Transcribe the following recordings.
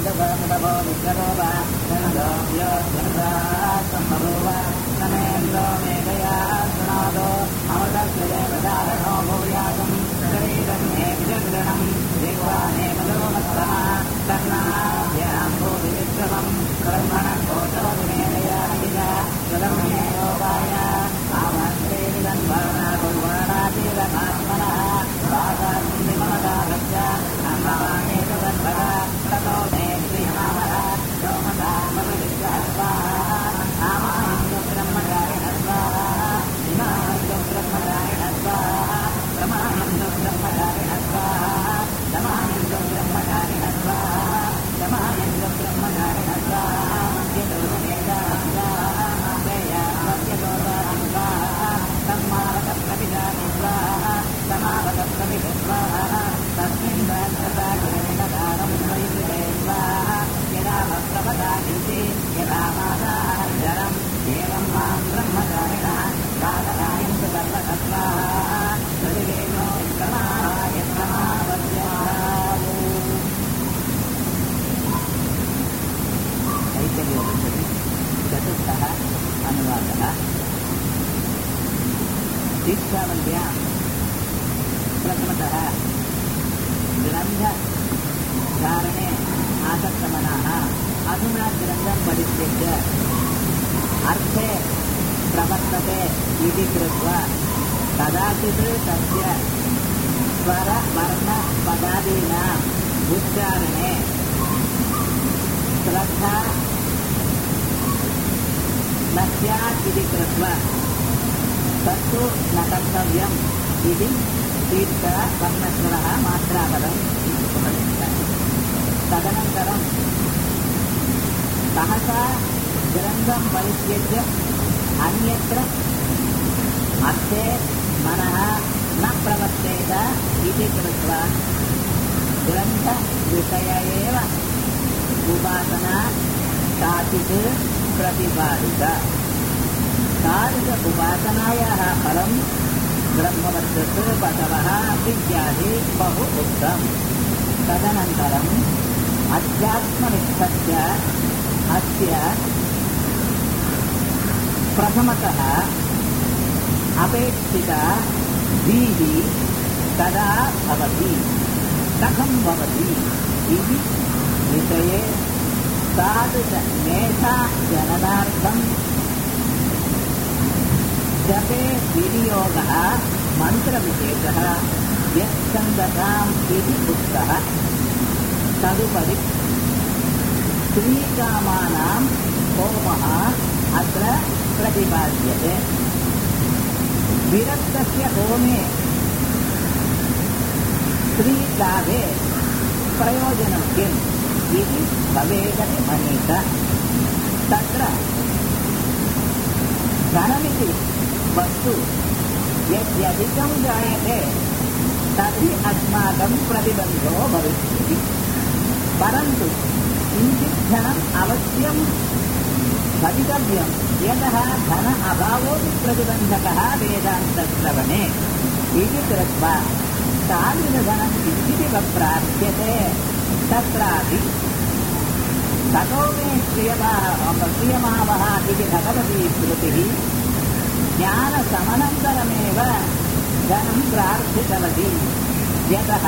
न्दभो विश्वरो वा धनदोऽप्यो धनदासम्भवो वा नमेन्द्रो मेघया शृणोदो अमृतस्य देवदारणो भूयासम् शरीरं मे विजग्रणम् देवाने मदोमस्तः कर्णाभ्यां भूति विश्रमम् कर्मणः कोशो विमेलया निजा सुरम्ये योगाय आमन्त्रे विदन्वर्णा कुर्वणातिरमात्मनः वासान्निमदागच्छ अन्नवाणे तदन्वः ततो मे श्रीमामः सोमदामविद्या स्वाहा आमायन्तु ब्रह्मचारिण स्वाहा इमायन्तु ब्रह्मचारिण स्वाहा रमायन्तु ब्रह्मचारिण स्वाहा रमायन्तु ब्रह्मचारिण स्वाहा रमायन्तु ब्रह्मचारिण स्वाहा यतोमेधां स्वाहा मातेया सत्यगोदां स्वाहा तन्मावकप्रविदानि स्वाहा समावकप्रविद स्वाहा तस्मिन् राजसा गुरुणदानं वैकृते स्वाहा यदा वक्रपदानिति यदा माताहञ्जरम् एवं मां ब्रह्मचारिणः साधनायन्तु सर्वतत्त्वाः प्रतिवेदो विक्रमाय समावद्यावो ऐतर्योपनिषदि चतुर्थः अनुवादः दीक्षावल्यां प्रथमतः ग्रन्थधारणे आसक्तमनाः अधुना ग्रन्थं परित्यज्य अर्थे प्रवर्तते इति कृत्वा कदाचित् तस्य स्वरवर्णपदादीनाम् उच्चारणे श्रद्धा न स्यात् इति कृत्वा तत्तु न कर्तव्यम् इति तीर्थ वर्णस्वरः मात्रापदम् उपनिषत् तदनन्तरं सहसा ग्रन्थं परित्यज्य अन्यत्र अर्थे मनः न प्रवर्तेत इति कृत्वा ग्रन्थविषय एव उपासना काचित् प्रतिपादिता तादृश उपासनायाः फलं ब्रह्मवर्चस् पशवः इत्यादि बहु उक्तम् तदनन्तरम् अध्यात्मनिष्ठस्य अस्य प्रथमतः अपेक्षिता धीः कदा भवति कथं भवति इति विषये तादृशमेषा जननार्थं जपे विनियोगः मन्त्रविशेषः यच्छन्दताम् इति उक्तः तदुपरि स्त्रीकामानां होमः अत्र प्रतिपाद्यते विरक्तस्य होमे स्त्रीलाभे प्रयोजनं किम् इति भवेदपि मनीत तत्र धनमिति वस्तु यद्यधिकं जायते तर्हि अस्माकं प्रतिबन्धो भविष्यति परन्तु किञ्चित् धनम् अवश्यं भवितव्यं यतः धन अभावोऽपि प्रतिबन्धकः वेदान्तश्रवणे इति कृत्वा तादृशधनं किञ्चिदिव प्राप्यते तत्रापि ततो मे श्रियमाः प्रियमावः इति भगवती श्रुतिः ज्ञानसमनन्तरमेव धनं प्रार्थितवती यतः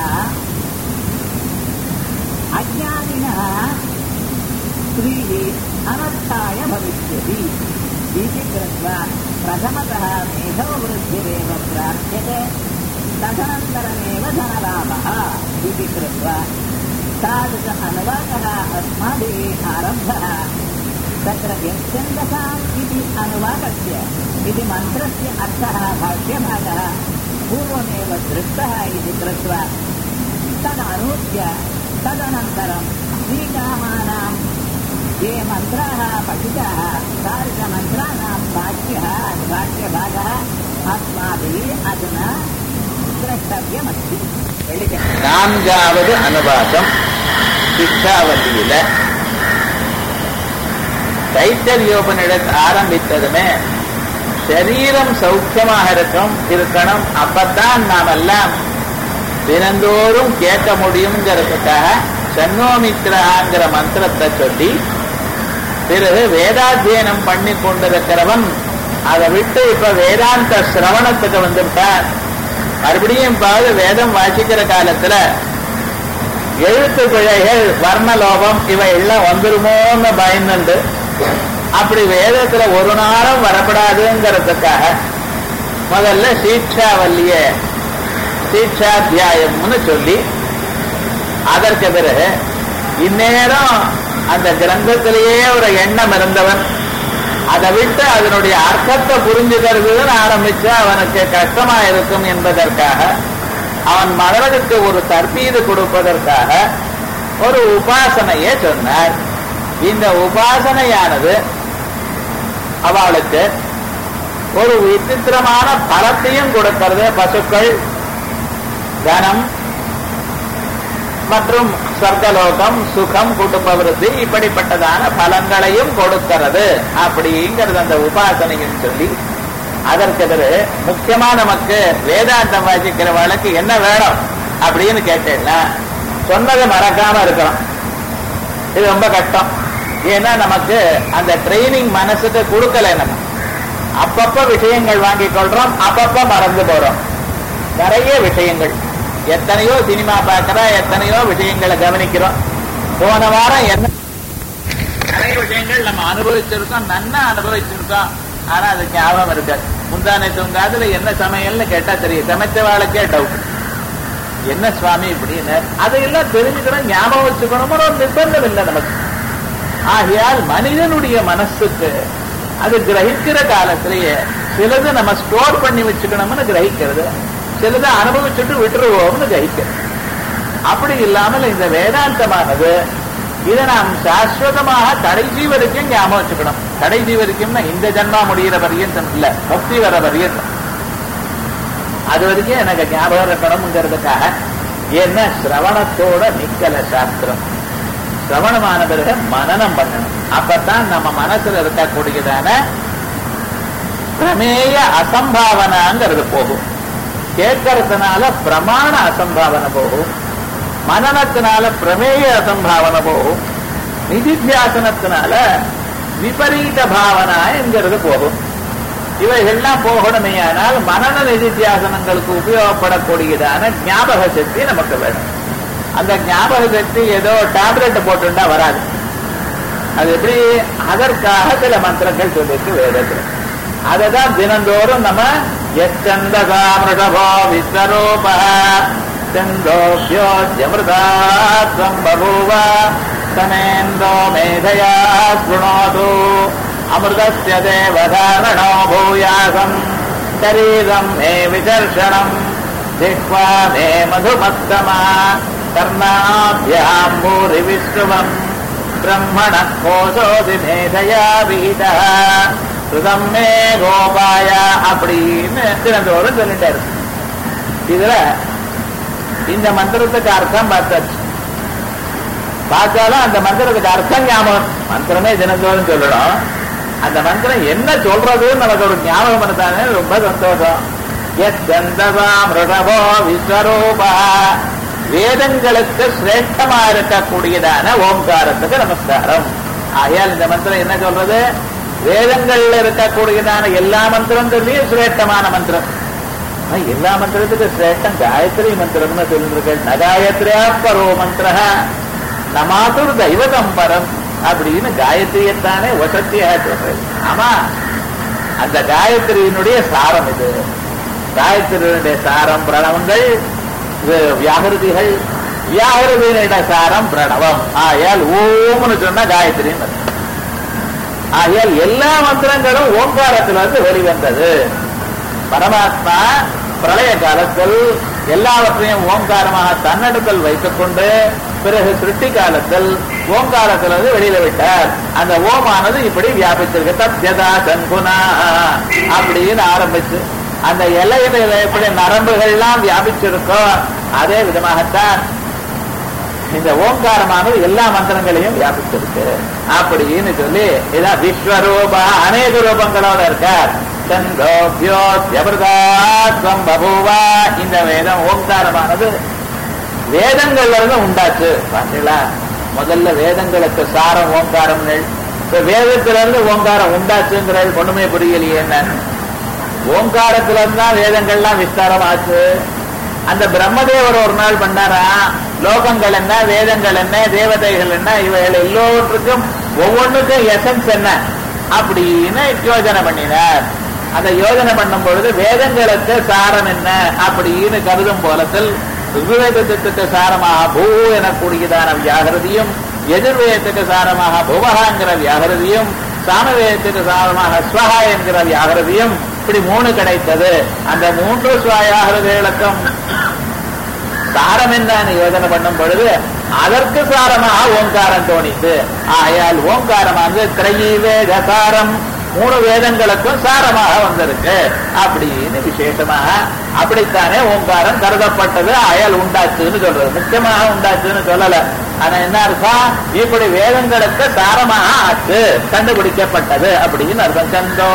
अज्ञानिनः स्त्रीः अनर्थाय भविष्यति इति कृत्वा प्रथमतः मेधोवृद्धिरेव प्रार्थ्यते तदनन्तरमेव धनलाभः इति कृत्वा तादृश अनुवादः अस्माभिः आरब्धः तत्र यच्छन्दसाम् इति अनुवादस्य इति मन्त्रस्य अर्थः भाष्यभागः पूर्वमेव दृष्टः इति कृत्वा तदनूद्य तदनन्तरं श्रीकामानां ये मन्त्राः पठिताः तादृशमन्त्राणां भाष्यः भाष्यभागः अस्माभिः अधुना द्रष्टव्यमस्ति நான்காவது அனுவாதம் சிக்ஷாவதியில தைத்தரியோபனிடத் ஆரம்பித்ததுமே சரீரம் சௌக்கியமாக இருக்கும் இருக்கணும் அப்பத்தான் நாம் எல்லாம் தினந்தோறும் கேட்க முடியுங்கிறதுக்காக தன்னோமித்ராங்கிற மந்திரத்தை சொல்லி பிறகு வேதாத்தியனம் பண்ணி கொண்டிருக்கிறவன் அதை விட்டு இப்ப வேதாந்த சிரவணத்துக்கு வந்துவிட்டார் மறுபடியும் பாது வேதம் வாசிக்கிற காலத்துல எழுத்து பிழைகள் வர்ணலோபம் இவை எல்லாம் வந்துருமோன்னு பயந்துண்டு அப்படி வேதத்துல ஒரு நாளும் வரப்படாதுங்கிறதுக்காக முதல்ல சீட்சாவல்லிய சீட்சாத்தியாயம்னு சொல்லி அதற்கு பிறகு இந்நேரம் அந்த கிரந்தத்திலேயே ஒரு எண்ணம் இருந்தவன் அதை விட்டு அதனுடைய அர்த்தத்தை புரிஞ்சுக்கிறதுன்னு ஆரம்பிச்சா அவனுக்கு கஷ்டமா இருக்கும் என்பதற்காக அவன் மனதுக்கு ஒரு தற்பீது கொடுப்பதற்காக ஒரு உபாசனையை சொன்னார் இந்த உபாசனையானது அவளுக்கு ஒரு விசித்திரமான பலத்தையும் கொடுக்கிறது பசுக்கள் தனம் மற்றும் சொர்க்கலோகம் சுகம் குடும்ப விருத்தி இப்படிப்பட்டதான பலங்களையும் கொடுக்கிறது அப்படிங்கிறது அந்த உபாசனையும் சொல்லி அதற்கு பிறகு முக்கியமா நமக்கு வேதாந்தம் வாசிக்கிற வழக்கு என்ன வேணும் அப்படின்னு கேட்டேன்னா சொன்னதை மறக்காம இருக்கணும் இது ரொம்ப கஷ்டம் ஏன்னா நமக்கு அந்த ட்ரைனிங் மனசுக்கு கொடுக்கல நம்ம அப்பப்ப விஷயங்கள் வாங்கிக் கொள்றோம் அப்பப்ப மறந்து போறோம் நிறைய விஷயங்கள் எத்தனையோ சினிமா பார்க்கிறோம் எத்தனையோ விஷயங்களை கவனிக்கிறோம் போன வாரம் என்ன நிறைய விஷயங்கள் நம்ம அனுபவிச்சிருக்கோம் நன்னா அனுபவிச்சிருக்கோம் ஆனா அது ஞாபகம் இருக்காது முந்தானை தூங்காதுல என்ன சமையல்னு கேட்டா தெரியும் சமைச்சவாளுக்கே டவுட் என்ன சுவாமி இப்படின்னு அதையெல்லாம் தெரிஞ்சுக்கணும் ஞாபகம் வச்சுக்கணும்னு ஒரு நிர்பந்தம் இல்லை நமக்கு ஆகையால் மனிதனுடைய மனசுக்கு அது கிரகிக்கிற காலத்திலேயே சிலது நம்ம ஸ்டோர் பண்ணி வச்சுக்கணும்னு கிரகிக்கிறது சிலதை அனுபவிச்சுட்டு விட்டுருவோம்னு கிரகிக்கிறது அப்படி இல்லாமல் இந்த வேதாந்தமானது இதை நாம் சாஸ்வதமாக கடைசி வரைக்கும் ஞாபகம் வச்சுக்கணும் கடைசி வரைக்கும்னா இந்த ஜன்மா முடிகிற பரியந்தம் இல்ல முக்தி வர பரியந்தம் அது வரைக்கும் எனக்கு ஞாபகம் இருக்கணுங்கிறதுக்காக என்ன சிரவணத்தோட நிக்கல சாஸ்திரம் சிரவணமான பிறகு மனநம் பண்ணணும் அப்பதான் நம்ம மனசுல இருக்கக்கூடியதான பிரமேய அசம்பாவனாங்கிறது போகும் கேட்கறதுனால பிரமாண அசம்பாவனை போகும் மனநத்தினால பிரமேய அசம்பாவனை போகும் நிதித்தியாசனத்தினால விபரீத பாவனா என்கிறது போகும் இவைகள்லாம் போகணுமே ஆனால் மனன நிதித்தியாசனங்களுக்கு உபயோகப்படக்கூடியதான ஞாபக சக்தி நமக்கு வேணும் அந்த ஞாபக சக்தி ஏதோ டேப்லெட் போட்டுண்டா வராது அது எப்படி அதற்காக சில மந்திரங்கள் சொல்லிருக்கு வேதத்தில் அதை தான் தினந்தோறும் நம்ம எச்சந்தகாமிருடபோ விஸ்வரூப செந்தோபியோ ஜமிருதாத்வம் பபூவ சமேந்தோ மேதையா ஸ்ருணோது அமிர்தஸ்ய தேவதாரணோ பூயாசம் சரீரம் மே விதர்ஷனம் ஜிஹ்வா மே மதுமத்தமா கர்ணாபியாம் பூரி விஸ்ருவம் பிரம்மண கோஷோதி மேதையா விகிதா சுதம் மே கோபாய அப்படின்னு தினந்தோறும் சொல்லிட்டே இருக்கு இதுல இந்த மந்திரத்துக்கு அர்த்தம் பார்த்தாச்சு பார்த்தாலும் அந்த மந்திரத்துக்கு அர்த்தம் ஞாபகம் மந்திரமே தினந்தோறும் சொல்லணும் அந்த மந்திரம் என்ன சொல்றதுன்னு நமக்கு ஒரு ஞாபகம் இருந்தானே ரொம்ப சந்தோஷம் எந்தவா விஸ்வரூபா வேதங்களுக்கு சிரேஷ்டமா இருக்கக்கூடியதான ஓம்காரத்துக்கு நமஸ்காரம் ஆகையால் இந்த மந்திரம் என்ன சொல்றது வேதங்கள்ல இருக்கக்கூடியதான எல்லா மந்திரங்கள்லயும் சிரேஷ்டமான மந்திரம் ஆனா, எல்லா மந்திரத்துக்கும் சிரேஷ்டம் காயத்ரி மந்திரம்னு சொல்லிருக்க நகாயத்ரியா பரோ மந்திர நமாதுர் தெய்வதம் பரம் அப்படின்னு காயத்ரியத்தானே வசத்தியா சொல்றது ஆமா அந்த காயத்ரியினுடைய சாரம் இது காயத்ரியினுடைய சாரம் பிரணவங்கள் இது வியாகிருதிகள் வியாகிருதியினுடைய சாரம் பிரணவம் ஆயால் ஓம்னு சொன்னா காயத்ரின்னு அர்த்தம். ஆகையால் எல்லா மந்திரங்களும் ஓங்காரத்திலிருந்து வெளிவந்தது பரமாத்மா பிரளய காலத்தில் எல்லாவற்றையும் ஓங்காரமாக தன்னடத்தில் வைத்துக் கொண்டு பிறகு சிருஷ்டி காலத்தில் ஓங்காரத்திலிருந்து வெளியில விட்டார் அந்த ஓமானது இப்படி வியாபிச்சிருக்கு தத்யதா சங்குனா அப்படின்னு ஆரம்பிச்சு அந்த எல்லையில எப்படி நரம்புகள்லாம் வியாபிச்சிருக்கோ அதே விதமாகத்தான் இந்த ஓங்காரமானது எல்லா மந்திரங்களையும் வியாபிச்சிருக்கு அப்படின்னு சொல்லி இதான் விஸ்வரூபா அநேக ரூபங்களோட இருக்கார் சந்தோபியோ ஜபர்தாத்வம் பபூவா இந்த வேதம் ஓங்காரமானது வேதங்கள்ல இருந்து உண்டாச்சு பாத்தீங்களா முதல்ல வேதங்களுக்கு சாரம் ஓங்காரம்கள் இப்ப வேதத்துல இருந்து ஓங்காரம் உண்டாச்சுங்கிறது ஒண்ணுமே புரியலையே என்ன ஓங்காரத்துல இருந்து தான் வேதங்கள்லாம் விஸ்தாரம் ஆச்சு அந்த பிரம்மதேவர் ஒரு நாள் பண்ணாரா லோகங்கள் என்ன வேதங்கள் என்ன தேவதைகள் என்ன இவைகள் எல்லோருக்கும் ஒவ்வொன்றுக்கும் எசன்ஸ் என்ன அப்படின்னு யோஜனை பண்ணினார் அந்த யோஜனை பண்ணும் பொழுது வேதங்களுக்கு சாரம் என்ன அப்படின்னு கருதும் போலத்தில் ருகுவேதத்துக்கு சாரமாக பூ எனக்கூடியதான வியாகிருதியும் எதிர்வேதத்துக்கு சாரமாக புவகாங்கிற வியாகிருதியும் சாமவேதத்துக்கு சாரமாக ஸ்வஹா என்கிற வியாகிருதியும் இப்படி மூணு கிடைத்தது அந்த மூன்று சுவாயாகிருதிகளுக்கும் சாரம் என்னன்னு யோஜனை பண்ணும் பொழுது அதற்கு சாரமாக ஓங்காரம் தோணித்து ஆயால் ஓங்காரமானது திரையி வேத சாரம் மூணு வேதங்களுக்கும் சாரமாக வந்திருக்கு அப்படின்னு விசேஷமாக அப்படித்தானே ஓங்காரம் கருதப்பட்டது அயல் உண்டாச்சுன்னு சொல்றது முக்கியமாக உண்டாச்சுன்னு சொல்லல ஆனா என்ன அர்த்தம் இப்படி வேதங்களுக்கு சாரமாக ஆச்சு கண்டுபிடிக்கப்பட்டது அப்படின்னு அர்த்தம் சந்தோ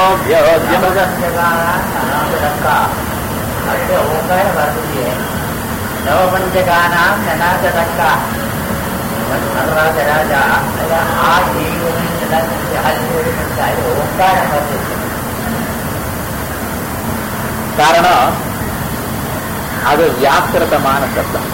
நவபஞ்சகானாம் நனாதக்கா நடராஜராஜா ஆ ஜீவனி ஓங்காரம் வருது காரணம் அது வியாக்கிருதமான சப்தம்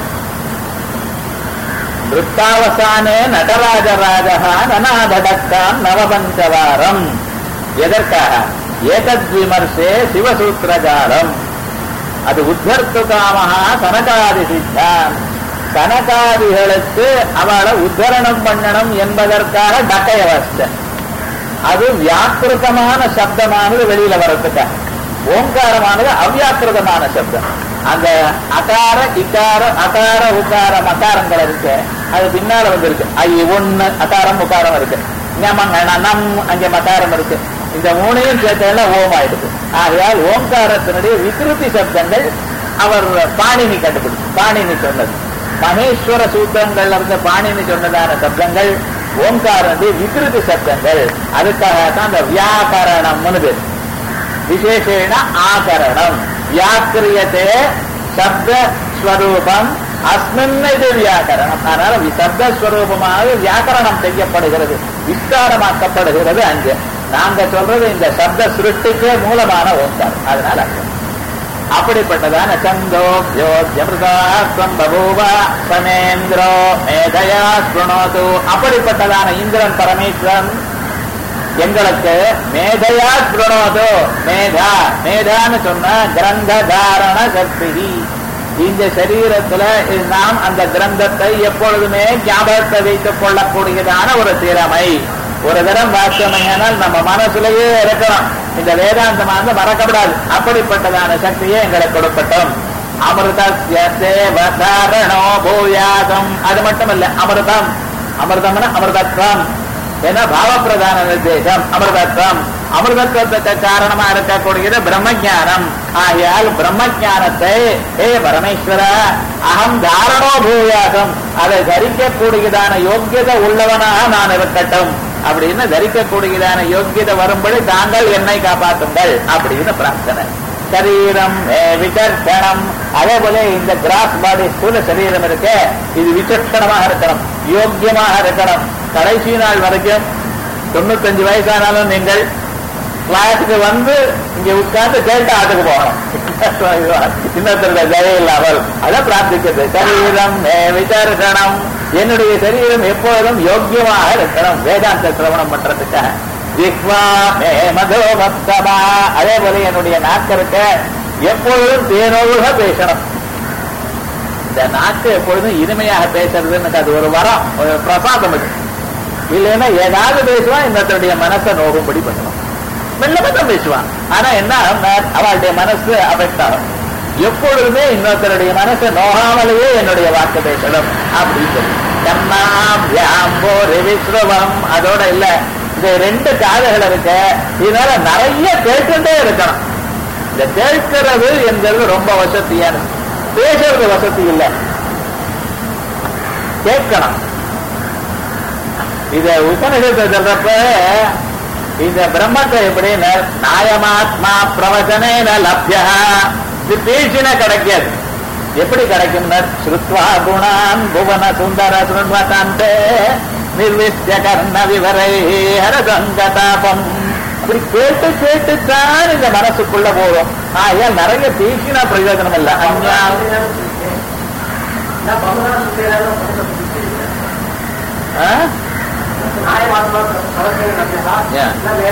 நிறுத்தாவசானே நடராஜராஜா நனாதடக்கான் நவபஞ்சவாரம் எதற்காக ஏதத் விமர்சே சிவசூத்திரகாரம் அது உத்தர்த்து காமஹா சனகாதி சித்தான் சனகாதிகளுக்கு அவளை உத்தரணம் பண்ணணும் என்பதற்காக டக்கய வஸ்த அது வியாக்கிருதமான சப்தமானது வெளியில வர்றதுக்காக ஓங்காரமானது அவ்யாக்கிருதமான சப்தம் அந்த அகார இக்கார அகார உக்கார மகாரங்கள் இருக்கு அது பின்னால வந்திருக்கு ஐ ஒண்ணு அகாரம் உக்காரம் இருக்கு நம் அங்க மகாரம் இருக்கு இந்த மூணையும் சேர்த்தா ஓம் ஆயிடுது ஆகையால் ஓங்காரத்தினுடைய விகிருதி சப்தங்கள் அவர் பாணினி கண்டுபிடிச்சு பாணினி சொன்னது மகேஸ்வர சூத்திரங்கள்ல இருந்த பாணினி சொன்னதான சப்தங்கள் ஓங்காரனுடைய விகிருதி சப்தங்கள் அதுக்காகத்தான் அந்த வியாக்கரணம்னு பேர் விசேஷேன ஆகரணம் வியாக்கிரியத்தே சப்த ஸ்வரூபம் அஸ்மின் இது வியாக்கரணம் அதனால சப்தஸ்வரூபமாக வியாக்கரணம் செய்யப்படுகிறது விஸ்தாரமாக்கப்படுகிறது அங்கு நாங்க சொல்றது இந்த சப்த சிருஷ்டிக்கே மூலமான ஓங்காரம் அதனால அங்க அப்படிப்பட்டதான சந்தோ ஜோத்யமிருதாஸ்வம் பபூவ சமேந்திரோ மேதையா ஸ்ருணோது அப்படிப்பட்டதான இந்திரன் பரமேஸ்வரன் எங்களுக்கு மேதையா ஸ்ருணோது மேதா மேதான்னு சொன்னா கிரந்த தாரண சக்தி இந்த சரீரத்துல நாம் அந்த கிரந்தத்தை எப்பொழுதுமே ஞாபகத்தை வைத்துக் கொள்ளக்கூடியதான ஒரு திறமை ஒரு தரம் வாக்கியமையானால் நம்ம மனசுலயே இருக்கணும் இந்த வேதாந்தமானது மறக்கப்படாது அப்படிப்பட்டதான சக்தியை எங்களுக்கு கொடுக்கட்டும் அமிர்தோ பூயாதம் அது மட்டும் இல்ல அமிர்தம் அமிர்தம்னா அமிர்தத்வம் ஏன்னா பாவப்பிரதான நிர்தேசம் அமிர்தத்வம் அமிர்தத்துவத்துக்கு காரணமா இருக்கக்கூடியது பிரம்மஜானம் ஆகையால் பிரம்மஜானத்தை ஏ பரமேஸ்வர அகம் தாரணோ பூயாகம் அதை தரிக்கக்கூடியதான யோக்கியதை உள்ளவனாக நான் இருக்கட்டும் அப்படின்னு தரிக்கக்கூடியதான யோக்கியதை வரும்படி தாங்கள் என்னை காப்பாற்றுங்கள் அப்படின்னு பிரார்த்தனை சரீரம் விசர்ஷனம் அதே போல இந்த கிராஸ் பாடி ஸ்தூல சரீரம் இருக்கு இது விசர்ஷனமாக இருக்கணும் யோக்கியமாக இருக்கணும் கடைசி நாள் வரைக்கும் தொண்ணூத்தஞ்சு வயசானாலும் நீங்கள் கிளாஸுக்கு வந்து இங்க உட்கார்ந்து கேட்டு ஆட்டுக்கு போகணும் இன்னொருத்தருடைய தயை இல்லாமல் அதை பிரார்த்திக்கிறது சரீரம் விசாரிக்கணும் என்னுடைய சரீரம் எப்பொழுதும் யோக்கியமாக இருக்கணும் வேதாந்த சிரவணம் பண்றதுக்காக ஜிஹ்வா மே மதோமத்தமா அதே போல என்னுடைய நாக்கு இருக்க எப்பொழுதும் தேனோக பேசணும் இந்த நாக்கு எப்பொழுதும் இனிமையாக பேசுறதுன்னு அது ஒரு வரம் ஒரு பிரசாதம் அது இல்லைன்னா ஏதாவது பேசுவான் இன்னொருத்தருடைய மனசை நோகும்படி பண்ணுவான் மெல்லதான் பேசுவான் ஆனா என்ன அவளுடைய மனசு அஃபெக்ட் ஆகும் எப்பொழுதுமே இன்னொருத்தருடைய மனசை நோகாமலேயே என்னுடைய வாக்கு பேசணும் அப்படின்னு சொல்லி கண்ணாம் வியாம்போ விஸ்ரவம் அதோட இல்ல இந்த ரெண்டு காதுகள் இருக்க இதனால நிறைய கேட்டுட்டே இருக்கணும் இந்த கேட்கிறது என்கிறது ரொம்ப வசதியானது பேசுறது வசதி இல்லை கேட்கணும் இத உபநிஷத்தை சொல்றப்ப இந்த பிரம்மத்தை எப்படி நாயமாத்மா பிரவச்சனேன லப்யா இது பேசினா கிடைக்காது எப்படி கிடைக்கும்னர் ஸ்ருத்வா குணான் புவன சுந்தர சுண்வகாந்தே நிர்விஷ்ய கர்ண விவரை ஹரசங்கதாபம் அப்படி கேட்டு கேட்டுத்தான் இந்த மனசுக்குள்ள போகும் ஆகையால் நிறைய பேசினா பிரயோஜனம் இல்லை அஞ்ஞா ஆ? ஏன்?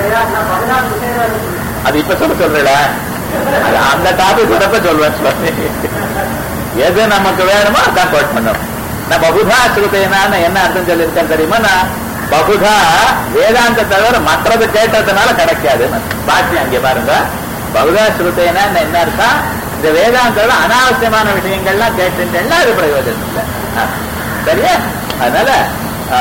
அது இப்ப சொல்ல சொல்றல அது அந்த டாபிக் விடப்ப சொல்வேன் சுவாமி எது நமக்கு வேணுமோ அதான் கோட் பண்ணும் நான் பகுதா ஸ்ருதேனான்னு என்ன அர்த்தம் சொல்லியிருக்கேன் தெரியுமா நான் பகுதா வேதாந்த தவிர மற்றது கேட்டதுனால கிடைக்காதுன்னு பாக்கி அங்கே பாருங்க பகுதா ஸ்ருதேனா என்ன அர்த்தம் இந்த வேதாந்தத்துல அனாவசியமான விஷயங்கள்லாம் கேட்டுட்டேன்னா அது பிரயோஜனம் இல்லை ஆ, சரியா அதனால ஆ,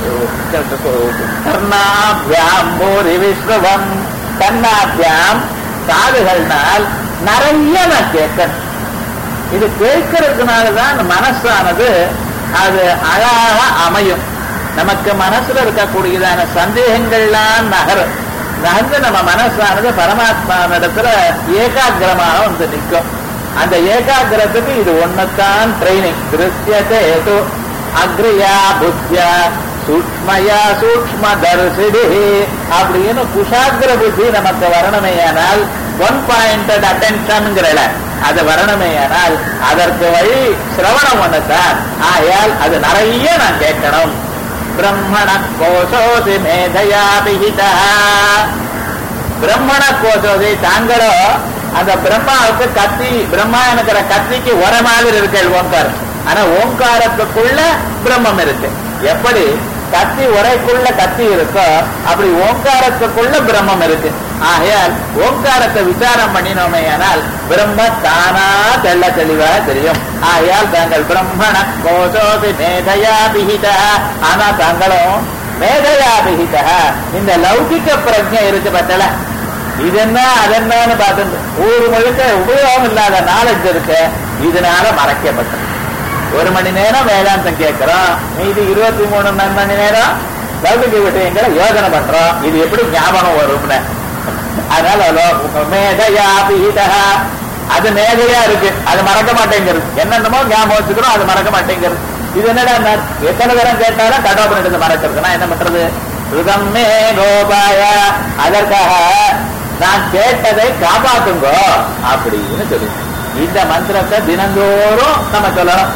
கர்ணாபியாம் பூரி விஸ்வம் கர்ணாபியாம் காதுகள்னால் நிறைய நான் கேட்கணும் இது கேட்கறதுனாலதான் மனசானது அது அழகா அமையும் நமக்கு மனசுல இருக்கக்கூடியதான சந்தேகங்கள்லாம் நகரும் நகர்ந்து நம்ம மனசானது பரமாத்மாவிடத்துல ஏகாகிரமாக வந்து நிற்கும் அந்த ஏகாகிரத்துக்கு இது ஒன்னத்தான் ட்ரைனிங் திருஷ்யத்தை ஏதோ அக்ரியா புத்தியா சூக்மயா சூக்ம தரிசிடி அப்படின்னு குஷாகிர புத்தி நமக்கு வரணுமேயானால் ஒன் பாயிண்டட் அட்டென்ஷன்ங்கிறல அது வரணுமேயானால் அதற்கு வழி சிரவணம் ஒண்ணுதான் ஆயால் அது நிறைய நான் கேட்கணும் பிரம்மண கோஷோதி மேதையா பிஹிதா பிரம்மண கோஷோதி தாங்களோ அந்த பிரம்மாவுக்கு கத்தி பிரம்மா என்கிற கத்திக்கு ஒர மாதிரி இருக்கு ஓங்காரம் ஆனா ஓங்காரத்துக்குள்ள பிரம்மம் இருக்கு எப்படி கத்தி உரைக்குள்ள கத்தி இருக்கோ அப்படி ஓங்காரத்துக்குள்ள பிரம்மம் இருக்கு ஆகையால் ஓங்காரத்தை விசாரம் பண்ணினோமே ஆனால் பிரம்ம தானா தெள்ள தெளிவா தெரியும் ஆகையால் தாங்கள் பிரம்மண கோஷோபி மேதையா பிஹிதா ஆனா தாங்களும் மேதையா பிஹிதா இந்த லௌகிக பிரஜை இருக்கு பத்தல இது என்ன அது என்னன்னு பார்த்து ஊர் முழுக்க உபயோகம் இல்லாத நாலேஜ் இருக்கு இதனால மறைக்கப்பட்டது ஒரு மணி நேரம் வேதாந்தம் கேட்கிறோம் மீதி இருபத்தி மூணு மணி நேரம் லௌகிக விஷயங்களை யோசனை பண்றோம் இது எப்படி ஞாபகம் வரும்னு அதனால லோ- மேதையா பிஹிதா அது மேதையா இருக்கு அது மறக்க மாட்டேங்கிறது என்னென்னமோ ஞாபகம் வச்சுக்கிறோம் அது மறக்க மாட்டேங்கிறது இது என்னடா நான் எத்தனை தரம் கேட்டாலும் கடோ பண்ணிட்டு மறக்கிறது நான் என்ன பண்றது சுகம் மே கோபாய அதற்காக நான் கேட்டதை காப்பாத்துங்கோ அப்படின்னு சொல்லி இந்த மந்திரத்தை தினந்தோறும் நம்ம சொல்லணும்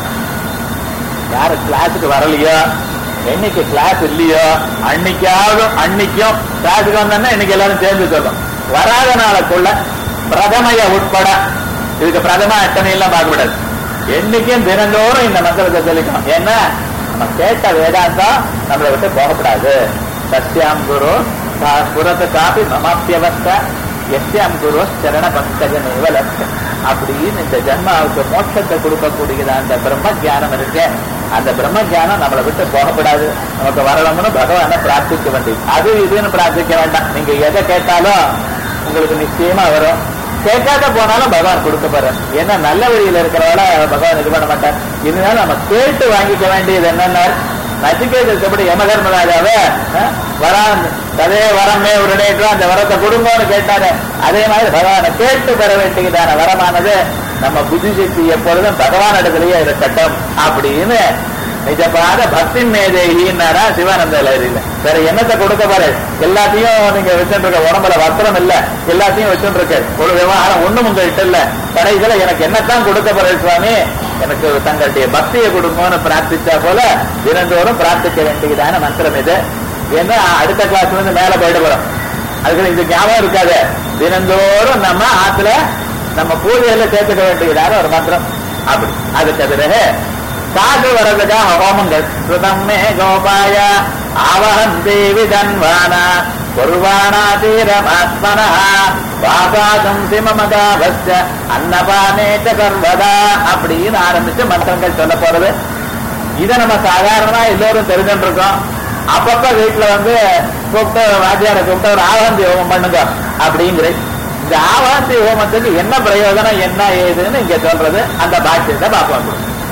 யாரு கிளாஸுக்கு வரலையோ என்னைக்கு கிளாஸ் இல்லையோ அன்னைக்காவது அன்னைக்கும் கிளாஸுக்கு வந்தோன்னா இன்னைக்கு எல்லாரும் சேர்ந்து சொல்லும் வராத நாளுக்குள்ள பிரதமைய உட்பட இதுக்கு பிரதம அட்டனை எல்லாம் பார்க்கக்கூடாது என்னைக்கும் தினந்தோறும் இந்த மந்திரத்தை சொல்லிக்கணும் ஏன்னா நம்ம கேட்ட வேதாந்தம் நம்மளை விட்டு போகக்கூடாது சத்யாம் குரு கா- புறத்து காப்பி மமாப்பியவஸ்த எஸ்யாம் குரு சரண பங்கஜ நிவலஸ்த அப்படின்னு இந்த ஜென்மாவுக்கு மோட்சத்தை கொடுக்கக்கூடியது அந்த பிரம்ம ஜானம் இருக்கு அந்த பிரம்ம ஜானம் நம்மளை விட்டு போகக்கூடாது நமக்கு வரணும்னு பகவானை பிரார்த்திக்க வேண்டியது அது இதுன்னு பிரார்த்திக்க வேண்டாம் நீங்க எதை கேட்டாலும் உங்களுக்கு நிச்சயமா வரும் கேட்காத போனாலும் பகவான் கொடுக்க போறார் ஏன்னா நல்ல வழியில இருக்கிறவள பகவான் இது பண்ண மாட்டார் இதனால நம்ம கேட்டு வாங்கிக்க வேண்டியது என்னன்னா நச்சிகேதர் எப்படி யமதர்மராஜாவே அஹ், வரான் ததே வரமே உடனேற்று அந்த வரத்தை கொடுங்கோன்னு கேட்டாரு அதே மாதிரி பகவானை கேட்டு பெற வேண்டியதான வரமானது நம்ம புத்தி சக்தி எப்பொழுதும் பகவான் இடத்துலயே இருக்கட்டும் அப்படின்னு நிஜப்பாத பக்தி மேதேகின்னாரா சிவானந்த லஹரியில வேற என்னத்தை கொடுக்க பாரு எல்லாத்தையும் நீங்க வச்சுட்டு இருக்க உடம்புல வஸ்திரம் இல்ல எல்லாத்தையும் வச்சுட்டு இருக்கு ஒரு விவகாரம் ஒண்ணும் உங்ககிட்ட இல்ல கடைசியில எனக்கு என்னத்தான் கொடுக்க போற சுவாமி எனக்கு தங்களுடைய பக்தியை கொடுங்கன்னு பிரார்த்திச்சா போல தினந்தோறும் பிரார்த்திக்க வேண்டியதான மந்திரம் இது ஏன்னா அடுத்த கிளாஸ்ல இருந்து மேல போயிட போறோம் அதுக்கு இது ஞாபகம் இருக்காது தினந்தோறும் நம்ம ஆத்துல நம்ம பூஜையில சேர்த்துக்க வேண்டியதான ஒரு மந்திரம் அப்படி அதுக்கு எதிரே காசு வர்றதுக்காக ஹோமங்கள் ஸ்ருதம் மே கோபாய ஆவஹம் தேவி தன்வானா குர்வாணா தீரமாத்மன வாசாசம் சிமமதாபஸ்ய அன்னபானே ச சர்வதா அப்படின்னு ஆரம்பிச்சு மந்திரங்கள் சொல்ல போறது இதை நம்ம சாதாரணமா எல்லோரும் தெரிஞ்சுட்டு இருக்கோம் அப்பப்ப வீட்டுல வந்து கூப்பிட்டு வாத்தியாரை கூப்பிட்டு ஒரு ஆவந்தி ஹோமம் பண்ணுங்க அப்படிங்கிற இந்த ஆவாந்தி ஹோமத்துக்கு என்ன பிரயோஜனம் என்ன ஏதுன்னு இங்க சொல்றது அந்த பாக்கியத்தை பார்ப்போம்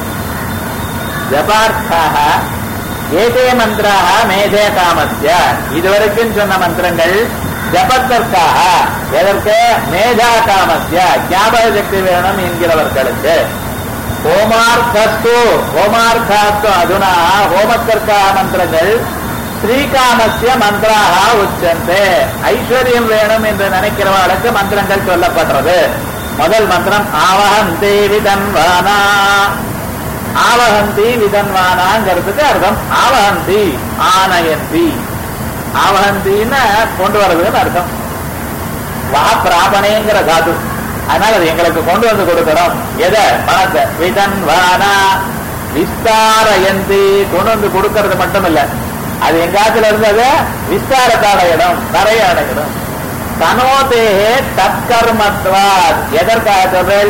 ஜபார்த்தாக ஏதே மந்திராக மேதே காமஸ்ய இதுவரைக்கும் சொன்ன மந்திரங்கள் ஜபத்திற்காக எதற்கு மேதா காமஸ்ய ஞாபக சக்தி வேணும் என்கிறவர்களுக்கு ஹோமார்த்தஸ்து ஹோமார்த்தாஸ்து அதுனா ஹோமத்திற்காக மந்திரங்கள் ஸ்ரீகாமஸ்ய மந்திராக உச்சந்தே ஐஸ்வர்யம் வேணும் என்று நினைக்கிறவர்களுக்கு மந்திரங்கள் சொல்லப்படுறது முதல் மந்திரம் ஆவஹந்தி விதன்வானா ஆவஹந்தி விதன்வானாங்கிறதுக்கு அர்த்தம் ஆவஹந்தி ஆனயந்தி ஆவஹந்தின்னு கொண்டு வர்றதுன்னு அர்த்தம் வா பிராபணேங்கிற தாது அதனால அது எங்களுக்கு கொண்டு வந்து கொடுக்கணும் எதை பணத்தை விதன்வானா விஸ்தாரயந்தி கொண்டு வந்து கொடுக்கறது மட்டும் இல்ல அது எங்காத்துல இருந்தது விஸ்தாரத்தான இடம் நிறைய அடையிடும் தனோதேகே தற்கர்மத்வாத் எதற்காக சொல்றேன்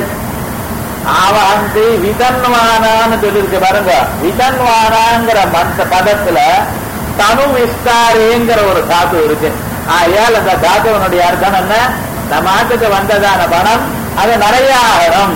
ஆவாந்தி விதன்வானான்னு சொல்லியிருக்கு பாருங்க விதன்வானாங்கிற மந்த பதத்துல தனு விஸ்தாரேங்கிற ஒரு தாத்து இருக்கு ஆயால் அந்த தாத்துவனுடைய அர்த்தம் என்ன நம்ம நாட்டுக்கு வந்ததான பணம் அது நிறைய ஆகணும்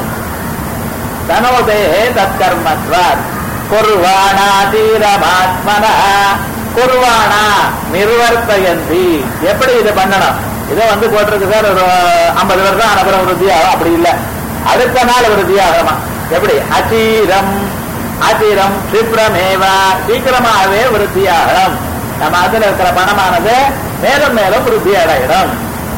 தனோதேகே தற்கர்மத்வாத் குர்வாணா தீரமாத்மன குர்வாணா நிர்வர்த்தயந்தி எப்படி இது பண்ணணும் இதை வந்து போட்டிருக்கு சார் ஒரு ஐம்பது வருஷம் அனுப்புறம் விருத்தியாகும் அப்படி இல்லை அடுத்த நாள் விருத்தியாகமா எப்படி அச்சீரம் அச்சீரம் சிப்ரமேவா சீக்கிரமாகவே விருத்தியாகணும் நம்ம அதுல இருக்கிற பணமானது மேலும் மேலும் விருத்தி அடையிடும்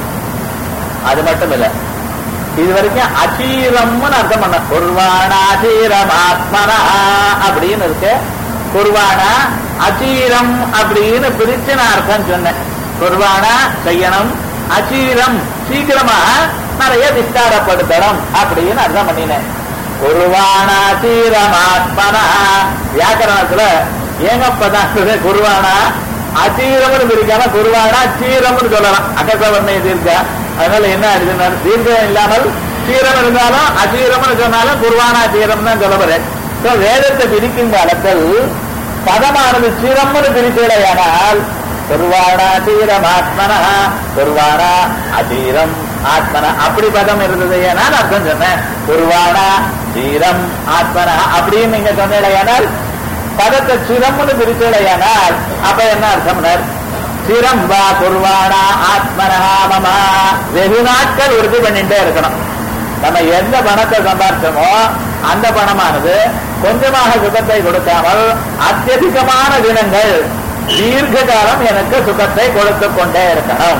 அது மட்டும் இல்ல இது வரைக்கும் அச்சீரம்னு அர்த்தம் பண்ண குர்வாணா அச்சீரம் ஆத்மனா அப்படின்னு இருக்கு குர்வானா அச்சீரம் அப்படின்னு பிரிச்சு நான் அர்த்தம் சொன்னேன் குர்வானா செய்யணும் அச்சீரம் சீக்கிரமா நிறைய விஸ்தாரப்படுத்தணும் அப்படின்னு அர்த்தம் பண்ணினேன் குருவானா சீரமாத்மனா வியாக்கரணத்துல ஏங்கப்பதான் குருவானா அச்சீரம்னு பிரிக்காம குருவானா சீரம்னு சொல்லலாம் அகசவர்ணை தீர்க்கா அதனால என்ன ஆயிடுதுன்னா தீர்க்கம் இல்லாமல் சீரம் இருந்தாலும் அசீரம்னு சொன்னாலும் குருவானா சீரம் தான் சொல்ல போறேன் வேதத்தை பிரிக்கும் காலத்தில் பதமானது சீரம்னு பிரிக்கலையானால் குருவானா சீரம் ஆத்மனா குருவானா அதீரம் ஆத்மனா அப்படி பதம் இருந்தது ஏனால் அர்த்தம் சொன்னேன் குருவானா சீரம் ஆத்மனா அப்படின்னு நீங்க சொன்னீங்களேயானால் பதத்தை சிரம்னு பிரிக்கலையானால் அப்ப என்ன அர்த்தம் சிரம் வா குருவானா ஆத்மனா மமா வெகு நாட்கள் உறுதி பண்ணிட்டே இருக்கணும் நம்ம எந்த பணத்தை சம்பாதிச்சோமோ அந்த பணமானது கொஞ்சமாக சுகத்தை கொடுக்காமல் அத்தியதிகமான தினங்கள் தீர்க்க காலம் எனக்கு சுகத்தை கொடுத்து கொண்டே இருக்கணும்